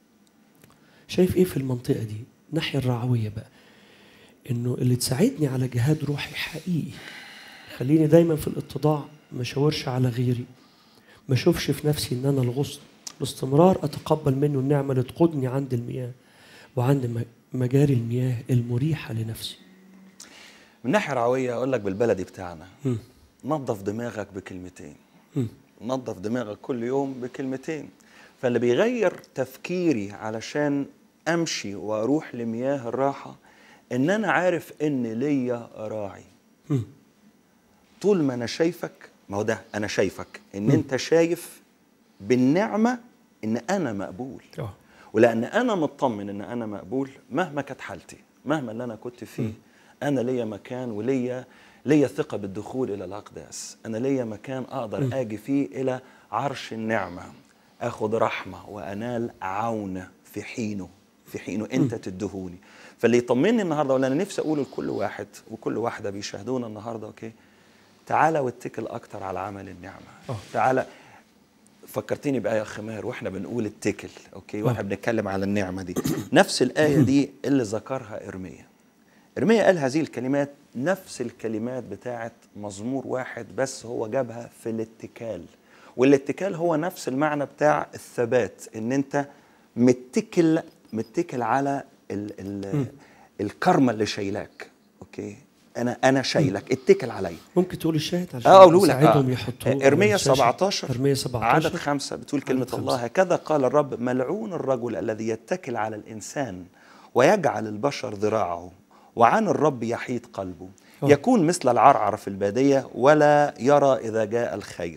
شايف ايه في المنطقة دي الناحية الرعوية بقى انه اللي تساعدني على جهاد روحي حقيقي خليني دايما في الاتضاع ما اشاورش على غيري ما اشوفش في نفسي ان انا الغصن باستمرار اتقبل منه النعمة اللي تقودني عند المياه وعند م- مجاري المياه المريحة لنفسي من ناحيه رعويه اقول لك بالبلدي بتاعنا مم. نظف دماغك بكلمتين مم. نظف دماغك كل يوم بكلمتين فاللي بيغير تفكيري علشان امشي واروح لمياه الراحه ان انا عارف ان ليا راعي مم. طول ما انا شايفك ما هو ده انا شايفك ان انت شايف بالنعمه ان انا مقبول اه ولان انا مطمن ان انا مقبول مهما كانت حالتي مهما اللي انا كنت فيه انا ليا مكان وليا ليا ثقه بالدخول الى الاقداس انا ليا مكان اقدر اجي فيه الى عرش النعمه اخذ رحمه وانال عون في حينه في حينه انت تدهوني فاللي يطمني النهارده ولا انا نفسي اقوله لكل واحد وكل واحده بيشاهدونا النهارده اوكي تعالى واتكل اكتر على عمل النعمه آه. تعالى فكرتني بآية خمار واحنا بنقول اتكل اوكي واحنا آه. بنتكلم على النعمة دي نفس الآية دي اللي ذكرها إرميا إرميا قال هذه الكلمات نفس الكلمات بتاعت مزمور واحد بس هو جابها في الاتكال والاتكال هو نفس المعنى بتاع الثبات ان انت متكل متكل على ال ال الكرمة اللي شايلاك اوكي انا انا شايلك اتكل عليا ممكن تقول الشاهد عشان اه اقول لك نساعدهم آه. يحطوه على ارميا الشاشة. 17 ارميا 17 عدد خمسة بتقول كلمة عدد الله خمسة. هكذا قال الرب ملعون الرجل الذي يتكل على الإنسان ويجعل البشر ذراعه وعن الرب يحيد قلبه آه. يكون مثل العرعر في البادية ولا يرى إذا جاء الخير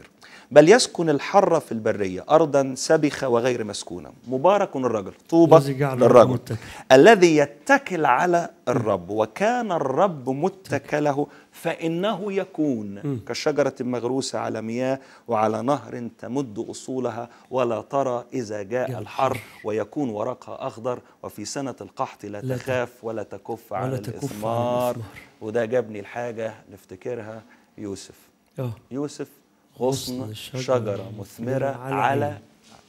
بل يسكن الحر في البرية أرضا سبخة وغير مسكونة مبارك الرجل طوبى الذي جعل للرجل متكل. الذي يتكل على الرب وكان الرب متكله فإنه يكون كشجرة مغروسة على مياه وعلى نهر تمد أصولها ولا ترى إذا جاء جاء الحر ويكون ورقها أخضر وفي سنة القحط لا لا تخاف ولا تكف على ولا تكف على الإثمار الإثمار. وده جابني الحاجة نفتكرها يوسف اه يوسف غصن غصن الشجرة شجرة مثمرة على على عين.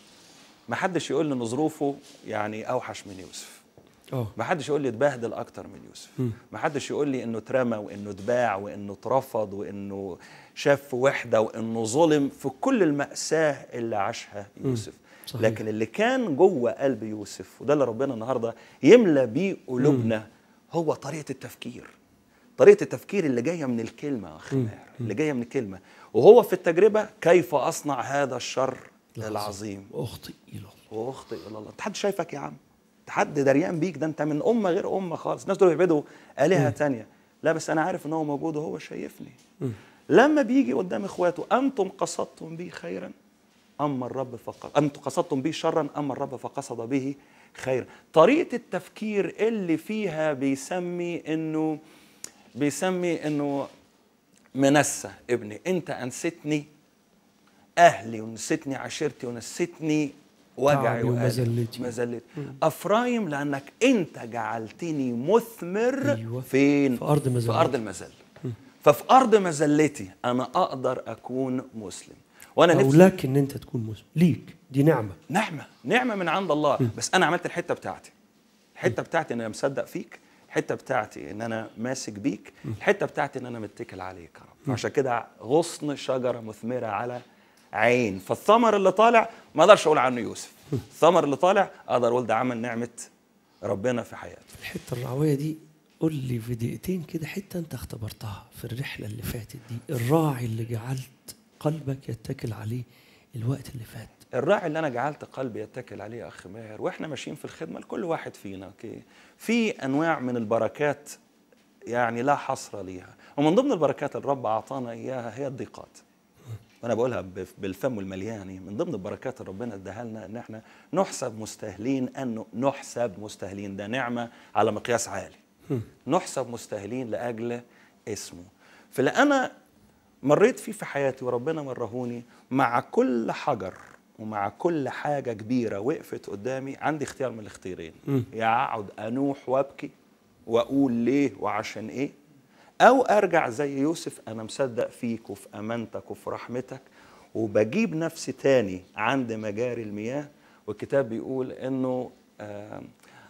ما حدش يقول لي ان ظروفه يعني اوحش من يوسف اه ما حدش يقول لي اتبهدل اكتر من يوسف ما حدش يقول لي انه اترمى وانه اتباع وانه اترفض وانه شاف في وحده وانه ظلم في كل الماساه اللي عاشها يوسف صحيح. لكن اللي كان جوه قلب يوسف وده اللي ربنا النهارده يملى بيه قلوبنا هو طريقه التفكير طريقه التفكير اللي جايه من الكلمه يا اخي ماهر اللي جايه من الكلمه وهو في التجربه كيف اصنع هذا الشر العظيم واخطئ الى الله واخطئ الى الله انت حد شايفك يا عم انت حد دريان بيك ده انت من امه غير امه خالص الناس دول بيعبدوا الهه تانية لا بس انا عارف ان هو موجود وهو شايفني لما بيجي قدام اخواته انتم قصدتم بي خيرا اما الرب فقط انتم قصدتم بي شرا اما الرب فقصد به خيرا طريقه التفكير اللي فيها بيسمي انه بيسمي انه منسى ابني انت انستني اهلي ونستني عشيرتي ونستني وجعي تعبي وألمي ومذلتي. مذلتي افرايم لانك انت جعلتني مثمر أيوة. فين في أرض في مذلتي. ارض المذل ففي ارض مذلتي انا اقدر اكون مسلم وانا او نفسي لك ان انت تكون مسلم ليك دي نعمه نعمه نعمه من عند الله بس انا عملت الحته بتاعتي الحته بتاعتي ان انا مصدق فيك الحته بتاعتي ان انا ماسك بيك الحته بتاعتي ان انا متكل عليك يا رب عشان كده غصن شجره مثمره على عين فالثمر اللي طالع ما اقدرش اقول عنه يوسف الثمر اللي طالع اقدر اقول ده عمل نعمه ربنا في حياته الحته الرعويه دي قول لي في دقيقتين كده حته انت اختبرتها في الرحله اللي فاتت دي الراعي اللي جعلت قلبك يتكل عليه الوقت اللي فات الراعي اللي انا جعلت قلبي يتكل عليه يا اخ ماهر واحنا ماشيين في الخدمه لكل واحد فينا اوكي في انواع من البركات يعني لا حصر ليها ومن ضمن البركات اللي الرب اعطانا اياها هي الضيقات وانا بقولها بف- بالفم المليان يعني من ضمن البركات اللي ربنا اداها لنا ان احنا نحسب مستاهلين انه نحسب مستاهلين ده نعمه على مقياس عالي نحسب مستاهلين لاجل اسمه فاللي انا مريت فيه في حياتي وربنا مرهوني مع كل حجر ومع كل حاجة كبيرة وقفت قدامي عندي اختيار من الاختيارين يا أقعد أنوح وأبكي وأقول ليه وعشان إيه أو أرجع زي يوسف أنا مصدق فيك وفي أمانتك وفي رحمتك وبجيب نفسي تاني عند مجاري المياه والكتاب بيقول إنه آه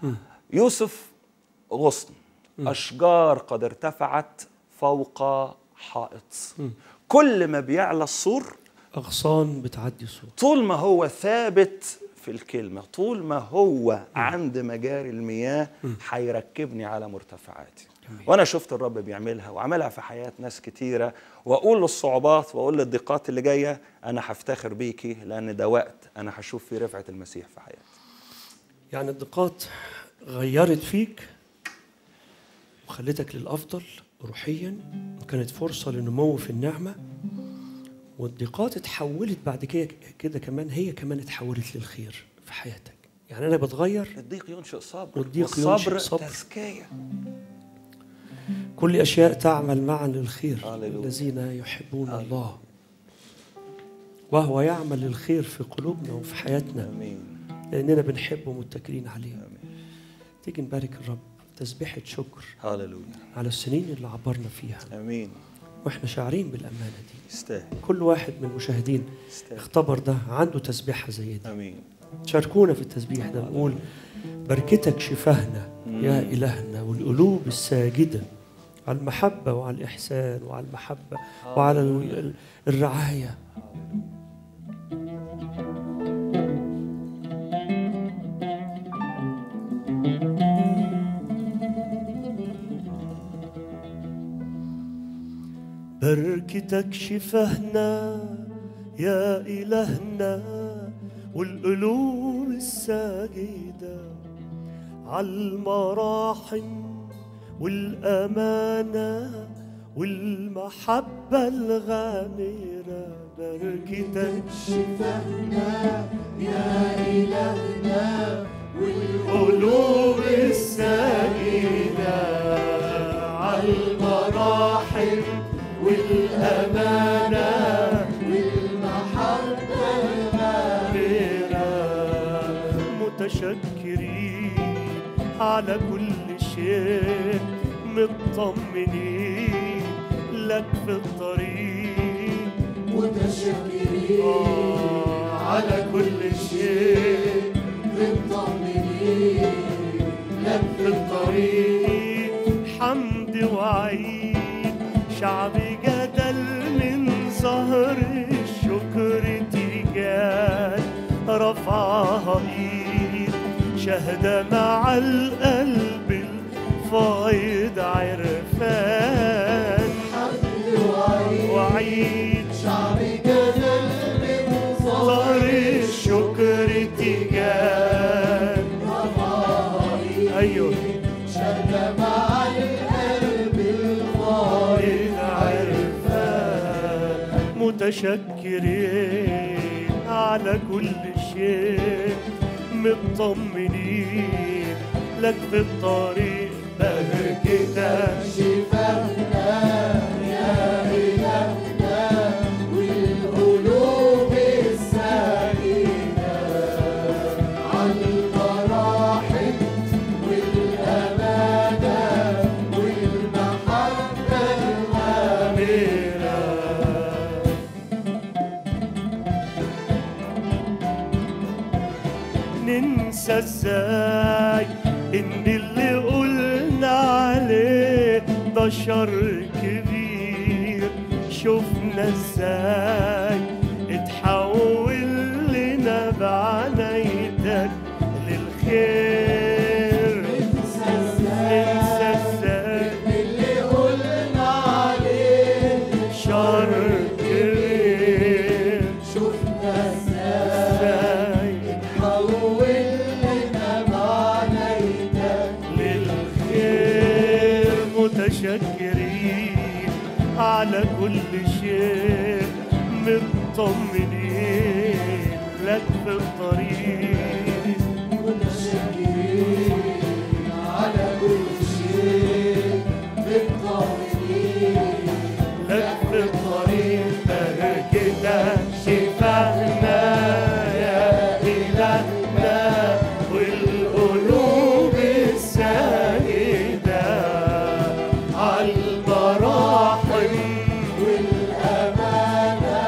يوسف غصن أشجار قد ارتفعت فوق حائط كل ما بيعلى السور اغصان بتعدي صوت طول ما هو ثابت في الكلمة طول ما هو عند مجاري المياه هيركبني على مرتفعاتي وانا شفت الرب بيعملها وعملها في حياة ناس كتيرة واقول للصعوبات واقول للضيقات اللي جاية انا هفتخر بيكي لان ده وقت انا هشوف فيه رفعة المسيح في حياتي يعني الضيقات غيرت فيك وخلتك للافضل روحيا وكانت فرصه لنمو في النعمه والضيقات اتحولت بعد كده كده كمان هي كمان اتحولت للخير في حياتك يعني انا بتغير الضيق ينشئ صبر والضيق والصبر ينشئ صبر. تزكية كل اشياء تعمل معا للخير هللويا. الذين يحبون الله وهو يعمل الخير في قلوبنا وفي حياتنا امين لاننا بنحبه ومتكلين عليه تيجي نبارك الرب تسبيحه شكر هللويا على السنين اللي عبرنا فيها امين واحنا شاعرين بالامانه دي يستاهل كل واحد من المشاهدين يستاهل اختبر ده عنده تسبيحه زي دي امين شاركونا في التسبيح ده نقول بركتك شفاهنا يا إلهنا والقلوب الساجدة على المحبة وعلى الإحسان وعلى المحبة وعلى ال- ال- الرعاية بركتك شفاهنا يا إلهنا والقلوب الساجدة عالمراحم والأمانة والمحبة الغامرة بركتك شفاهنا يا إلهنا قلوب الساجدة عالمراحم والأمانة والمحبة غيرك متشكرين على كل شيء مطمنين لك في الطريق متشكرين آه، على كل شيء مطمنين لك في الطريق حمد وعيد شعبي جدل من ظهر الشكر تيجان رفعها ايد شهدة مع القلب الفايض عرفان حمد وعيد وعيد شعبي جدل من ظهر ظهر الشكر تيجان ايوه شد مع القلب الفايض عرفان متشكرين على كل شيء مطمنين لك في الطريق بركتك شفاهنا يا إلهنا والقلوب الساكنة على المراحم والأمانة والمحبة الغامرة ننسى ازاي ان اللي قلنا عليه ده شر كبير شفنا ازاي اتحول لنا بعنايتك للخير ننسى ننسى ازاي ازاي اللي قلنا عليه شر كبير شفنا ازاي ازاي حول لنا معنيتك للخير متشكرين على كل شيء مطمنين لك في الطريق متشكرين على كل شيء مطمئنين لك في الطريق بركتك شفاهنا يا إلهنا والقلوب الساجدة عالمراحم والأمانة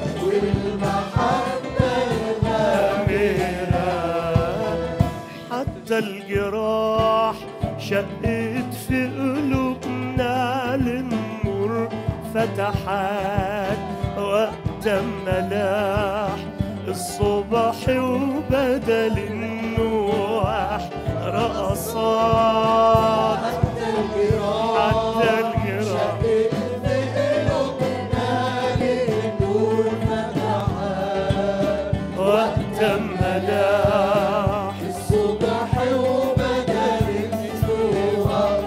والمحبة الغامرة حتى الجراح شقت في قلوبنا للنور فتحات وقت ملاح الصبح وبدل النوح رقصات حتى الجراح حتى الجراح شقت في قلوبنا للنور فتحات وقت ملاح الصبح وبدل النور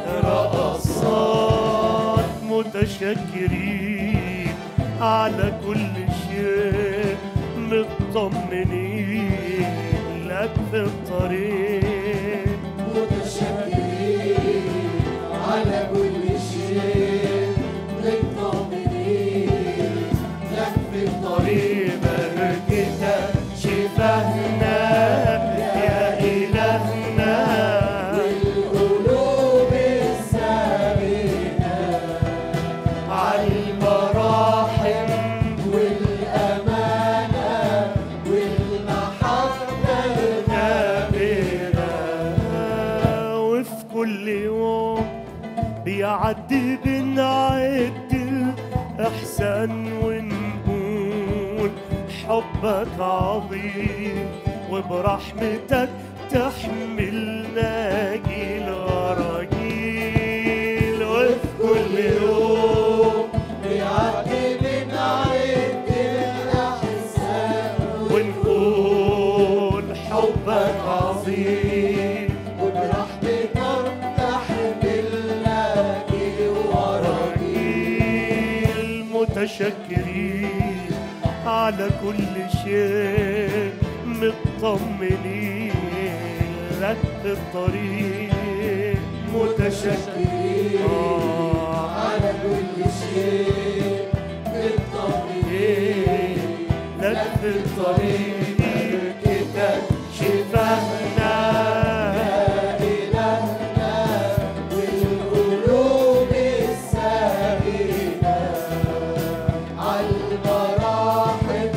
رقصات متشكرين على كل شيء مطمنين لك في الطريق متشكرين على كل شيء مطمئنين لك في الطريق طريق بركتك شفاهنا يا إلهنا والقلوب السابقة عالمراحم والأمانة والمحبة كبيرة وفي كل يوم بيعدي بنعد الإحسان ونقول حبك عظيم وبرحمتك تحملنا جيل ورا جيل وفي كل يوم بيعدي من عيد الأحسان ونقول حبك عظيم وبرحمتك تحملنا جيل ورا راجيل متشكرين على كل شيء مطمنين لك في الطريق متشكرين آه على كل شيء مطمئنين لك في الطريق كتاب شفاهنا إلهنا والقلوب السائلة عالمراحم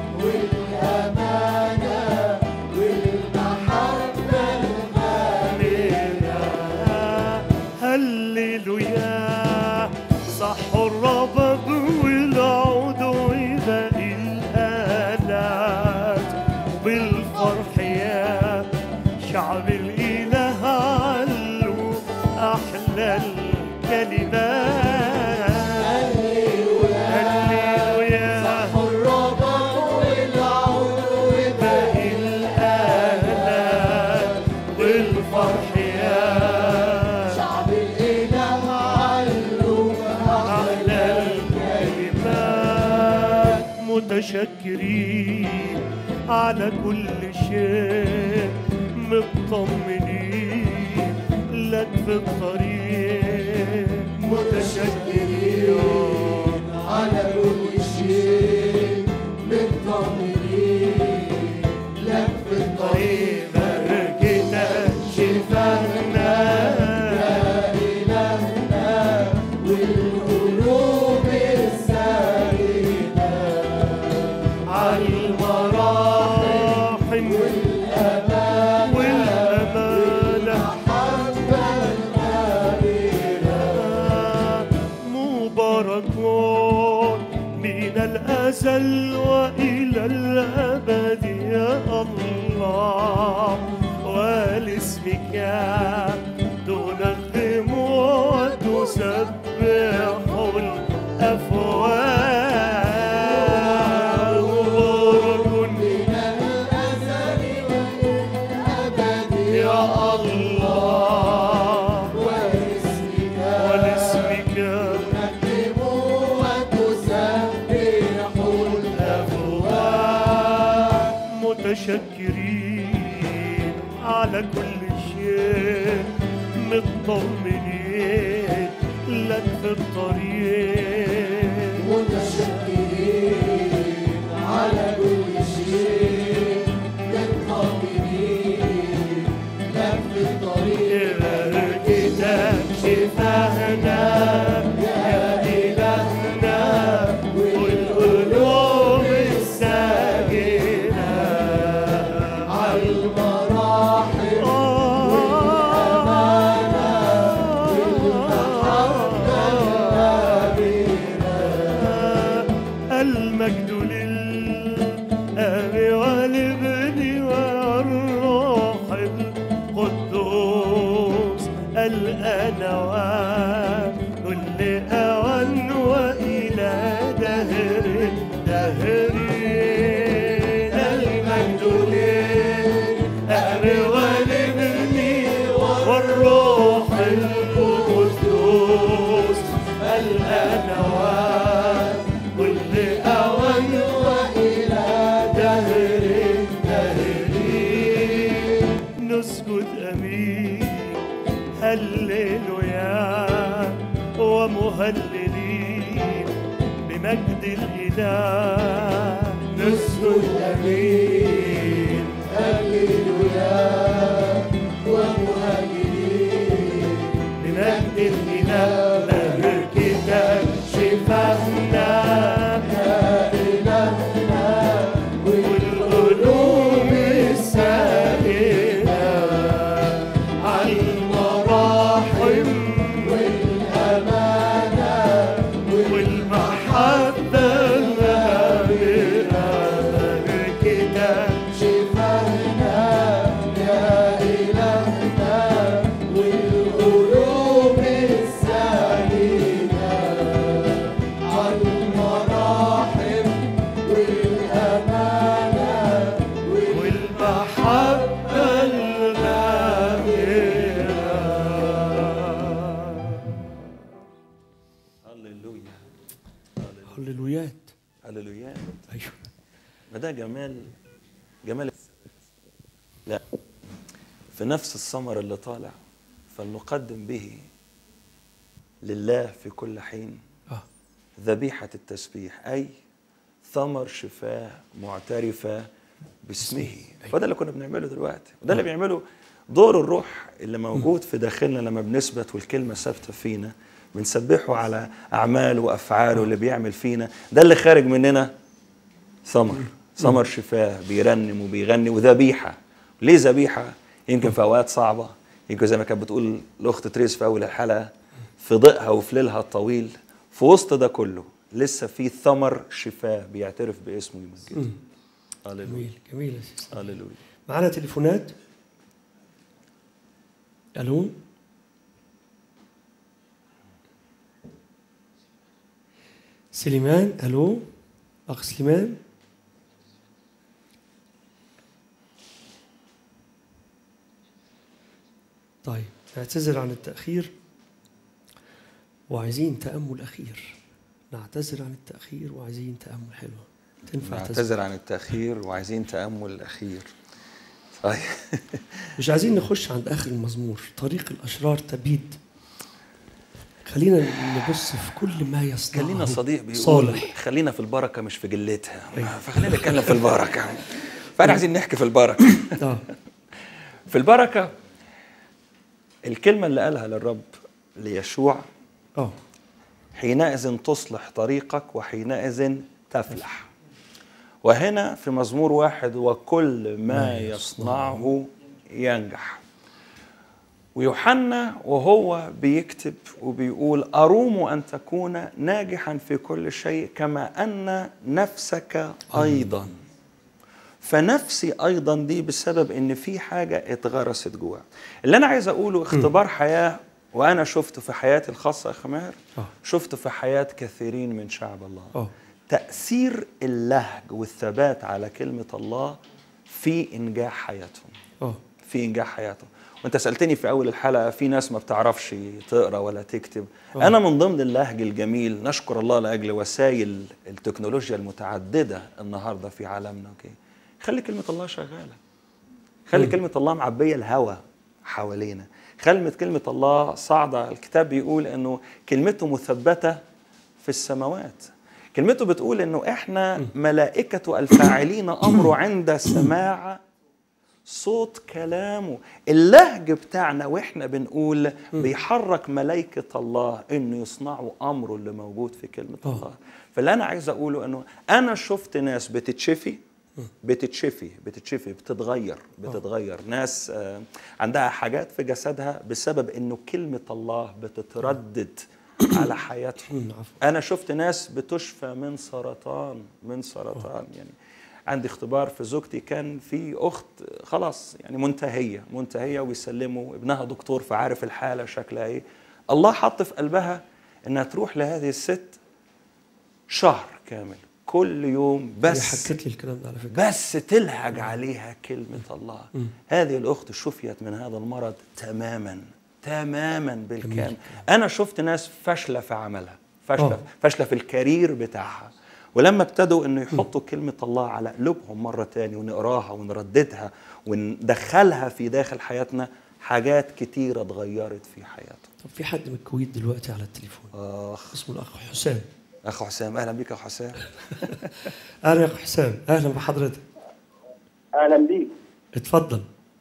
والأمانة والمحبة الغامرة هللويا صح الرباب والعود وباقي الآلات بالفرح يا شعب الإله علوا أحلى الكلمات هللويا الرباب والعود باقي الآلات والفرح يا شعب الإله علوا أحلى الكلمات متشكرين على كل شيء مطمنين لك في الطريق متشكرين على كل شيء مطمئنين لك في الطريق طريق بركتك شفاهنا إلهنا والقلوب السائلة عالمراحم والأمان والأمانة حبا غامرة مباركون من الأزل وإلى الأبد يا الله ولاسمك تنغم وتسبح الأفواه مبارك من الأزل والأبد يا الله واسمك ولاسمك تكتب وتسبح الأفواه متشكرين على كل شيء مطمنين لك في الطريق متشكرين على كل شيء مطمئنين لك في الطريق بركتك شفاهنا يا إلهنا والقلوب الساكنة المراحل المجد للأب والابن والروح القدوس الآن وكل أوان وإلى دهر دهر المجد للأب والابن والروح القدوس الآن وكل أوان وإلى دهر دهر نسجد أمين هللويا ومهللين بمجد الإله نسجد أمين هللويا ومهللين بمجد الإله بركتك شفاهنا يا إلهنا والقلوب السائلة على المراحم والأمانة والمحبة الغامرة بركتك شفاهنا يا ده جمال جمال لا في نفس الثمر اللي طالع فلنقدم به لله في كل حين اه ذبيحة التسبيح أي ثمر شفاه معترفة باسمه فده اللي كنا بنعمله دلوقتي وده اللي بيعمله دور الروح اللي موجود في داخلنا لما بنثبت والكلمة ثابتة فينا بنسبحه على أعماله وأفعاله اللي بيعمل فينا ده اللي خارج مننا ثمر ثمر شفاه بيرنم وبيغني وذبيحة ليه ذبيحة يمكن في أوقات صعبة يمكن زي ما كانت بتقول الأخت تريس في أول الحلقة في ضيقها وفي ليلها الطويل في وسط ده كله لسه في ثمر شفاه بيعترف باسمه يمجده هللويا جميل جميل يا سيدي هللويا معانا تليفونات الو سليمان الو اخ سليمان طيب نعتذر عن التأخير وعايزين تأمل أخير نعتذر عن التأخير وعايزين تأمل حلوة تنفع تسمع نعتذر عن التأخير وعايزين تأمل أخير طيب مش عايزين نخش عند اخر المزمور طريق الاشرار تبيد خلينا نبص في كل ما يصنعه خلينا صديق بيقول صالح خلينا في البركة مش في جلتها أيوة. فخلينا نتكلم في البركة فأنا عايزين نحكي في البركة اه في البركة الكلمة اللي قالها للرب ليشوع اه حينئذ تصلح طريقك وحينئذ تفلح وهنا في مزمور واحد وكل ما ما يصنعه ينجح ويوحنا وهو بيكتب وبيقول أروم أن تكون ناجحا في كل شيء كما أن نفسك أيضا فنفسي أيضا دي بسبب إن في حاجة اتغرست جواها اللي أنا عايز أقوله اختبار حياة وأنا شفته في حياتي الخاصة يا خمار اه شفته في حياة كثيرين من شعب الله اه تأثير اللهج والثبات على كلمة الله في إنجاح حياتهم اه في إنجاح حياتهم وانت سألتني في أول الحلقة في ناس ما بتعرفش تقرأ ولا تكتب آه. أنا من ضمن اللهج الجميل نشكر الله لأجل وسائل التكنولوجيا المتعددة النهاردة في عالمنا أوكي خلي كلمة الله شغالة خلي كلمة الله معبية الهوى حوالينا خلي كلمة الله صاعدة الكتاب بيقول أنه كلمته مثبتة في السماوات كلمته بتقول أنه إحنا ملائكة الفاعلين أمره عند سماع صوت كلامه اللهج بتاعنا واحنا بنقول بيحرك ملائكة الله انه يصنعوا امره اللي موجود في كلمة آه. الله فاللي انا عايز اقوله انه انا شفت ناس بتتشفي بتتشفي بتتشفي بتتغير بتتغير ناس آه، عندها حاجات في جسدها بسبب انه كلمة الله بتتردد على حياتهم أمم، عفوا انا شفت ناس بتشفى من سرطان من سرطان يعني عندي اختبار في زوجتي كان في اخت خلاص يعني منتهيه منتهيه وبيسلموا ابنها دكتور فعارف الحاله شكلها ايه الله حط في قلبها انها تروح لهذه الست شهر كامل كل يوم هي بس حكت لي الكلام ده على فكره بس تلهج عليها كلمة الله هذه الأخت شفيت من هذا المرض تماما تماما بالكامل أنا شفت ناس فاشلة في عملها فاشلة آه. فاشلة في الكارير بتاعها ولما ابتدوا انه يحطوا كلمة الله على قلوبهم مرة تاني ونقراها ونرددها وندخلها في داخل حياتنا حاجات كتيرة اتغيرت في حياتهم طب في حد من الكويت دلوقتي على التليفون آخ اسمه الاخ حسام أخو حسام أهلا بك يا أخو حسام اهلا يا اخ حسام اهلا بحضرتك اهلا بيك اتفضل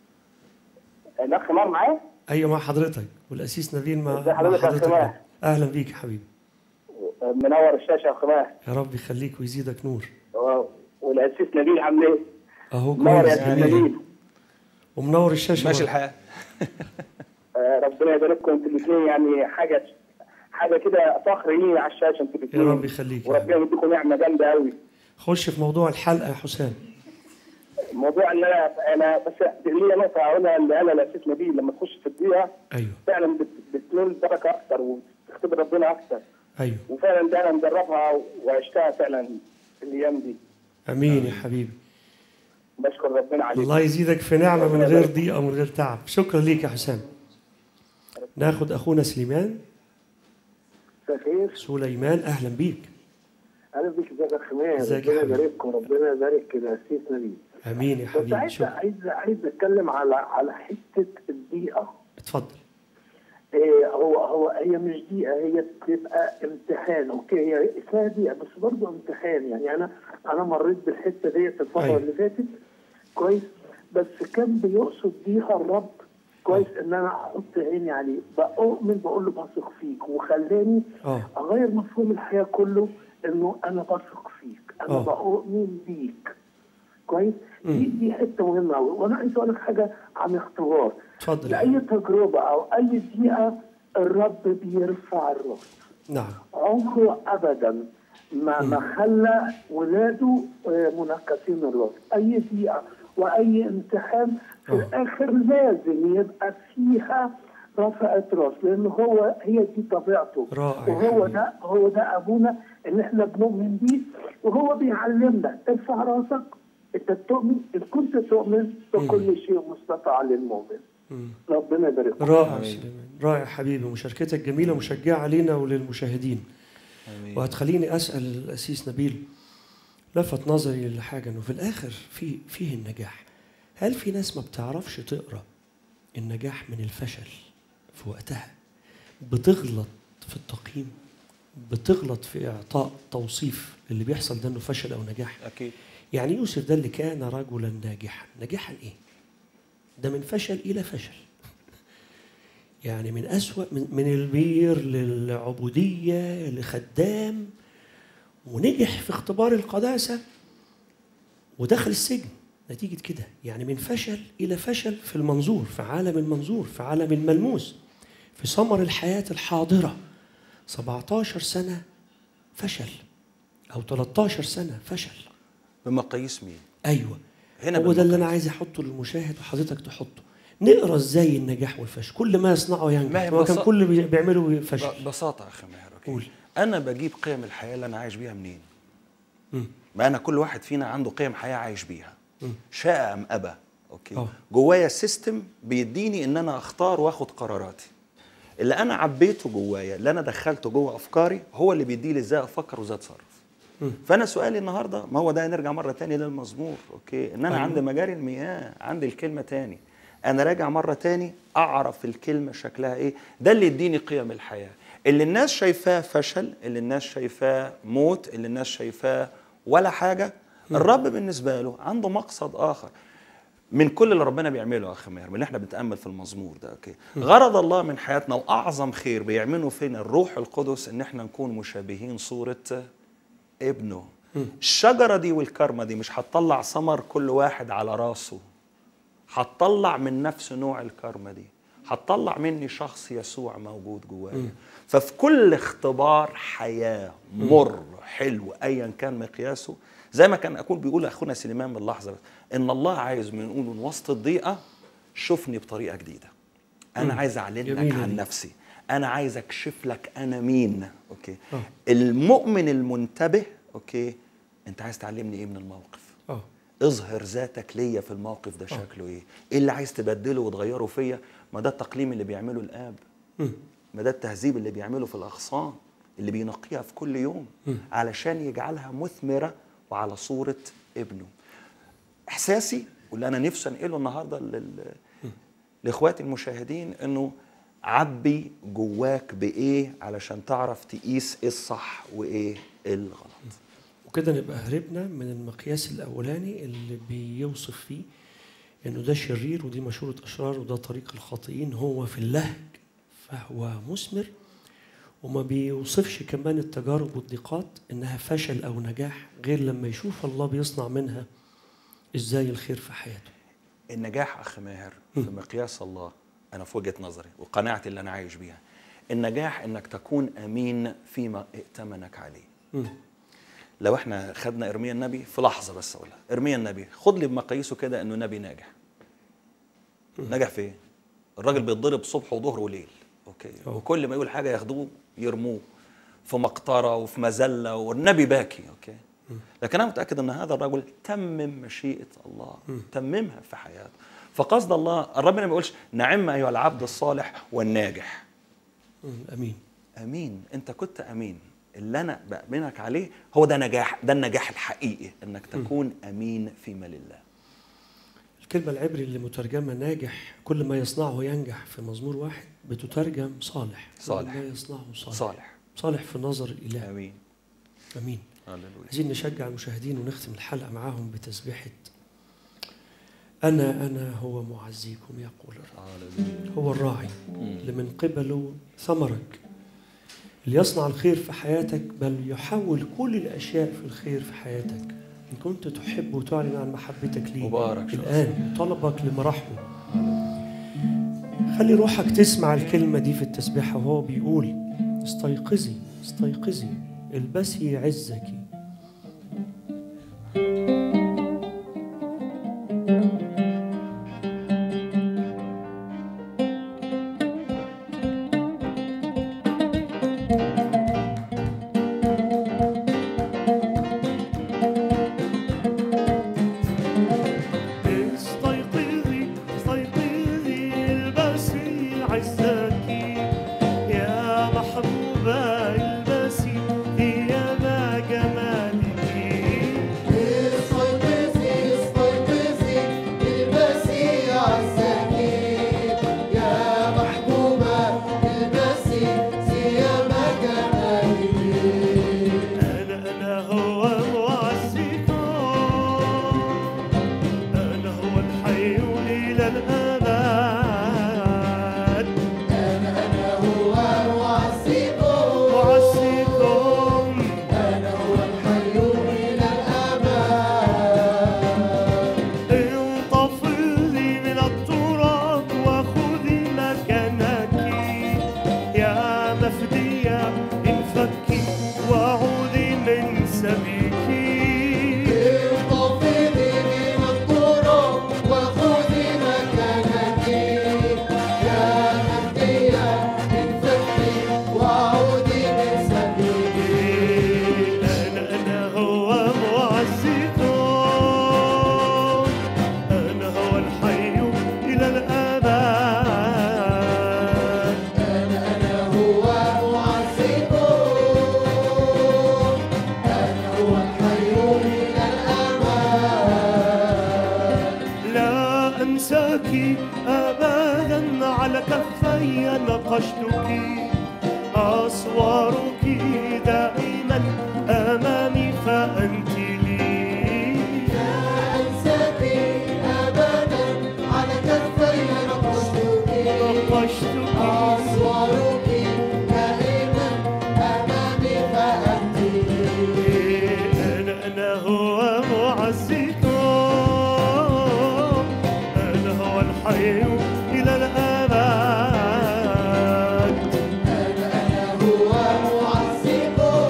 الاخ مار معايا ايوه مع حضرتك والاسيس نبيل مع ازي مع حضرتك يا حضرتك سماح؟ اهلا بيك يا حبيبي منور الشاشه يا خماس يا رب يخليك ويزيدك نور والاسيس نبيل عامل ايه؟ اهو منور يا كويس اسيس جميل. نبيل ومنور الشاشه ماشي برضه. الحال آه، ربنا يبارككم انتوا الاثنين يعني حاجه حاجه كده فخر لينا على الشاشه انتوا يا الاثنين رب يخليك يا وربنا يديكم نعمه جامده قوي خش في موضوع الحلقه يا حسام موضوع ان انا انا بس ليا نقطه اقولها اللي انا الاسيس نبيل لما تخش في الدقيقه ايوه فعلا بت- بتنول بركه اكتر وتختبر ربنا اكتر ايوه وفعلا ده انا مجربها وعشتها فعلا في الايام دي امين يا حبيبي بشكر ربنا عليك الله يزيدك في نعمه من غير ضيقه ومن غير تعب شكرا ليك يا حسام ناخد اخونا سليمان مساء الخير سليمان اهلا بيك اهلا بيك ازيك يا اخ ماهر ازيك يا ربنا حبيبي؟ يبارك وربنا يبارك الاسيس نبيل امين يا بس حبيبي عايز شكرا عايز عايز اتكلم على على حته الضيقه اتفضل إيه هو هو هي مش دقيقة هي بتبقى امتحان اوكي هي اسمها دقيقة بس برضه امتحان يعني انا انا مريت بالحتة ديت الفترة أيوة. اللي فاتت كويس بس كان بيقصد بيها الرب كويس ان انا احط عيني عليه بؤمن بقول له بثق فيك وخلاني اه اغير مفهوم الحياة كله انه انا بثق فيك انا آه. بؤمن بيك كويس دي دي حتة مهمة قوي وانا عايز اقول لك حاجة عن اختبار اتفضل يا لأي تجربة أو أي دقيقة الرب بيرفع الراس نعم عمره أبدا ما ما خلى ولاده آه، منكسين الراس أي دقيقة وأي امتحان في آه. الآخر لازم يبقى فيها رفعت راس لأن هو هي دي طبيعته رائع يا وهو حبيبي. ده هو ده أبونا اللي احنا بنؤمن بيه وهو بيعلمنا ارفع راسك انت تؤمن ان كنت تؤمن فكل شيء مستطاع للمؤمن مم. ربنا يبارك فيك. رائع سليمان رائع حبيبي مشاركتك جميلة مشجعة علينا وللمشاهدين امين وهتخليني أسأل الأسيس نبيل لفت نظري لحاجة إنه في الآخر في فيه النجاح هل في ناس ما بتعرفش تقرأ النجاح من الفشل في وقتها بتغلط في التقييم بتغلط في إعطاء توصيف اللي بيحصل ده إنه فشل أو نجاح اكيد يعني يوسف ده اللي كان رجلا ناجحا ناجحا ايه ده من فشل الى فشل يعني من أسوأ من, من البير للعبودية لخدام ونجح في اختبار القداسة ودخل السجن نتيجة كده يعني من فشل إلى فشل في المنظور في عالم المنظور في عالم الملموس في ثمر الحياة الحاضرة 17 سنة فشل أو 13 سنة فشل بمقاييس مين؟ ايوه هنا هو ده اللي انا بالمقاييس. عايز احطه للمشاهد وحضرتك تحطه نقرا ازاي النجاح والفشل كل ما يصنعه ما ينجح هي هو كان بسا- كل اللي بيعمله فشل ب- ببساطه يا اخي ماهر أوكي؟ قول. انا بجيب قيم الحياه اللي انا عايش بيها منين؟ مم. ما انا كل واحد فينا عنده قيم حياه عايش بيها شاء ام ابى اوكي آه. جوايا سيستم بيديني ان انا اختار واخد قراراتي اللي انا عبيته جوايا اللي انا دخلته جوه افكاري هو اللي بيدي لي ازاي افكر وازاي اتصرف فانا سؤالي النهارده ما هو ده نرجع مره تاني للمزمور اوكي ان انا أيوة. أيوه. عندي مجاري المياه عندي الكلمه تاني انا راجع مره تاني اعرف الكلمه شكلها ايه ده اللي يديني قيم الحياه اللي الناس شايفاه فشل اللي الناس شايفاه موت اللي الناس شايفاه ولا حاجه الرب بالنسبه له عنده مقصد اخر من كل اللي ربنا بيعمله يا اخي ماهر من اللي احنا بنتامل في المزمور ده اوكي غرض الله من حياتنا واعظم خير بيعمله فينا الروح القدس ان احنا نكون مشابهين صوره ابنه الشجره دي والكرمه دي مش هتطلع ثمر كل واحد على راسه هتطلع من نفس نوع الكرمه دي هتطلع مني شخص يسوع موجود جوايا ففي كل اختبار حياه مر حلو ايا كان مقياسه زي ما كان اكون بيقول اخونا سليمان من لحظه ان الله عايز من نقول من وسط الضيقه شوفني بطريقه جديده انا عايز اعلن لك جميلة عن دي. نفسي انا عايز اكشف لك انا مين اوكي آه. المؤمن المنتبه اوكي انت عايز تعلمني ايه من الموقف اه اظهر ذاتك ليا في الموقف ده شكله ايه ايه اللي عايز تبدله وتغيره فيا ما ده التقليم اللي بيعمله الاب مم. ما ده التهذيب اللي بيعمله في الاغصان اللي بينقيها في كل يوم علشان يجعلها مثمره وعلى صوره ابنه احساسي واللي انا نفسي انقله النهارده لل... لاخواتي المشاهدين انه عبي جواك بايه علشان تعرف تقيس ايه الصح وايه الغلط وكده نبقى هربنا من المقياس الاولاني اللي بيوصف فيه انه ده شرير ودي مشورة اشرار وده طريق الخاطئين هو في اللهج فهو مثمر وما بيوصفش كمان التجارب والضيقات انها فشل او نجاح غير لما يشوف الله بيصنع منها ازاي الخير في حياته النجاح اخ ماهر في مقياس الله انا في وجهه نظري وقناعتي اللي انا عايش بيها النجاح انك تكون امين فيما ائتمنك عليه مم. لو احنا خدنا ارميا النبي في لحظه بس اقولها ارميا النبي خد لي بمقاييسه كده انه نبي ناجح نجح في ايه الراجل بيتضرب صبح وظهر وليل اوكي أوه. وكل ما يقول حاجه ياخدوه يرموه في مقطره وفي مذله والنبي باكي اوكي لكن انا متاكد ان هذا الرجل تمم مشيئه الله تممها في حياته فقصد الله الرب ما بيقولش نعم ايها العبد الصالح والناجح مم. امين امين انت كنت امين اللي انا بامنك عليه هو ده نجاح ده النجاح الحقيقي انك تكون امين فيما لله الكلمة العبري اللي مترجمة ناجح كل ما يصنعه ينجح في مزمور واحد بتترجم صالح صالح. كل ما يصنعه صالح صالح صالح في نظر الإله امين أمين هللويا عايزين نشجع المشاهدين ونختم الحلقة معاهم بتسبيحة أنا أنا هو معزيكم يقول الرب هللويا هو الراعي اللي من قبله ثمرك اللي يصنع الخير في حياتك بل يحول كل الأشياء في الخير في حياتك إن كنت تحب وتعلن عن محبتك ليه مبارك شخص. الآن طلبك لمراحمه خلي روحك تسمع الكلمة دي في التسبيحة وهو بيقول استيقظي استيقظي البسي عزك استيقظي استيقظي البسي عزك يا محبوبة البسي ثياب جمالك استيقظي استيقظي البسي عزك يا محبوبة البسي ثياب جمالك أنا أنا هو معزك أنا هو الحي إلى الأبد أنا أنا هو معزيكم معزكم أنا هو الحي إلى الأبد انطفئي من التراب وخذي مكانك يا مفدية انفكي وعودي من سبيكي انطفئي من التراب وخذي مكانك يا مهدية انفكي وعودي من سبيلي أنا أنا هو معزكم أنا هو الحي إلى الأبد أنا أنا هو معزيكم أنا هو الحي إلى الأبد لا أنساك أبدا على كفي نقشتك أصورك دائما أمامي فأنت لي أنساك أبدا على كفي نقشتك نقشتك أصورك دائما أمامي فأنت لي أنا أنا هو معزكم أنا هو الحي إلى الأبد أنا أنا هو معزيكم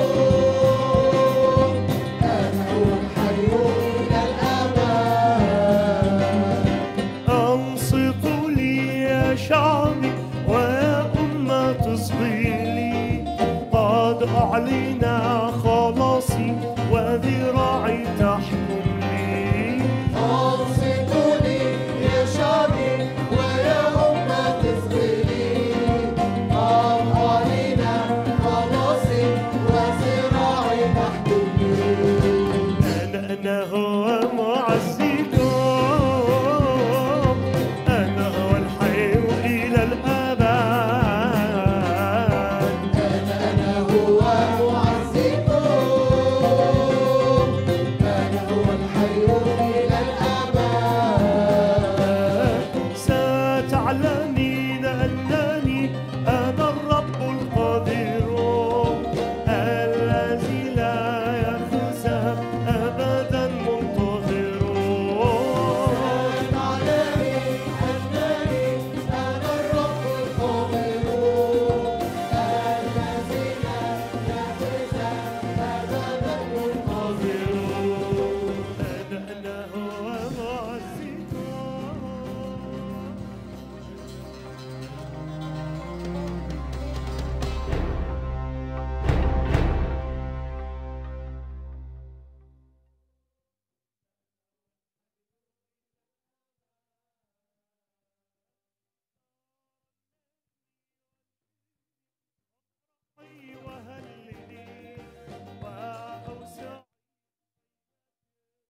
أنا هو الحي إلى الأبد أنصتوا لي يا شعبي ويا أمة صغيري قد أعلن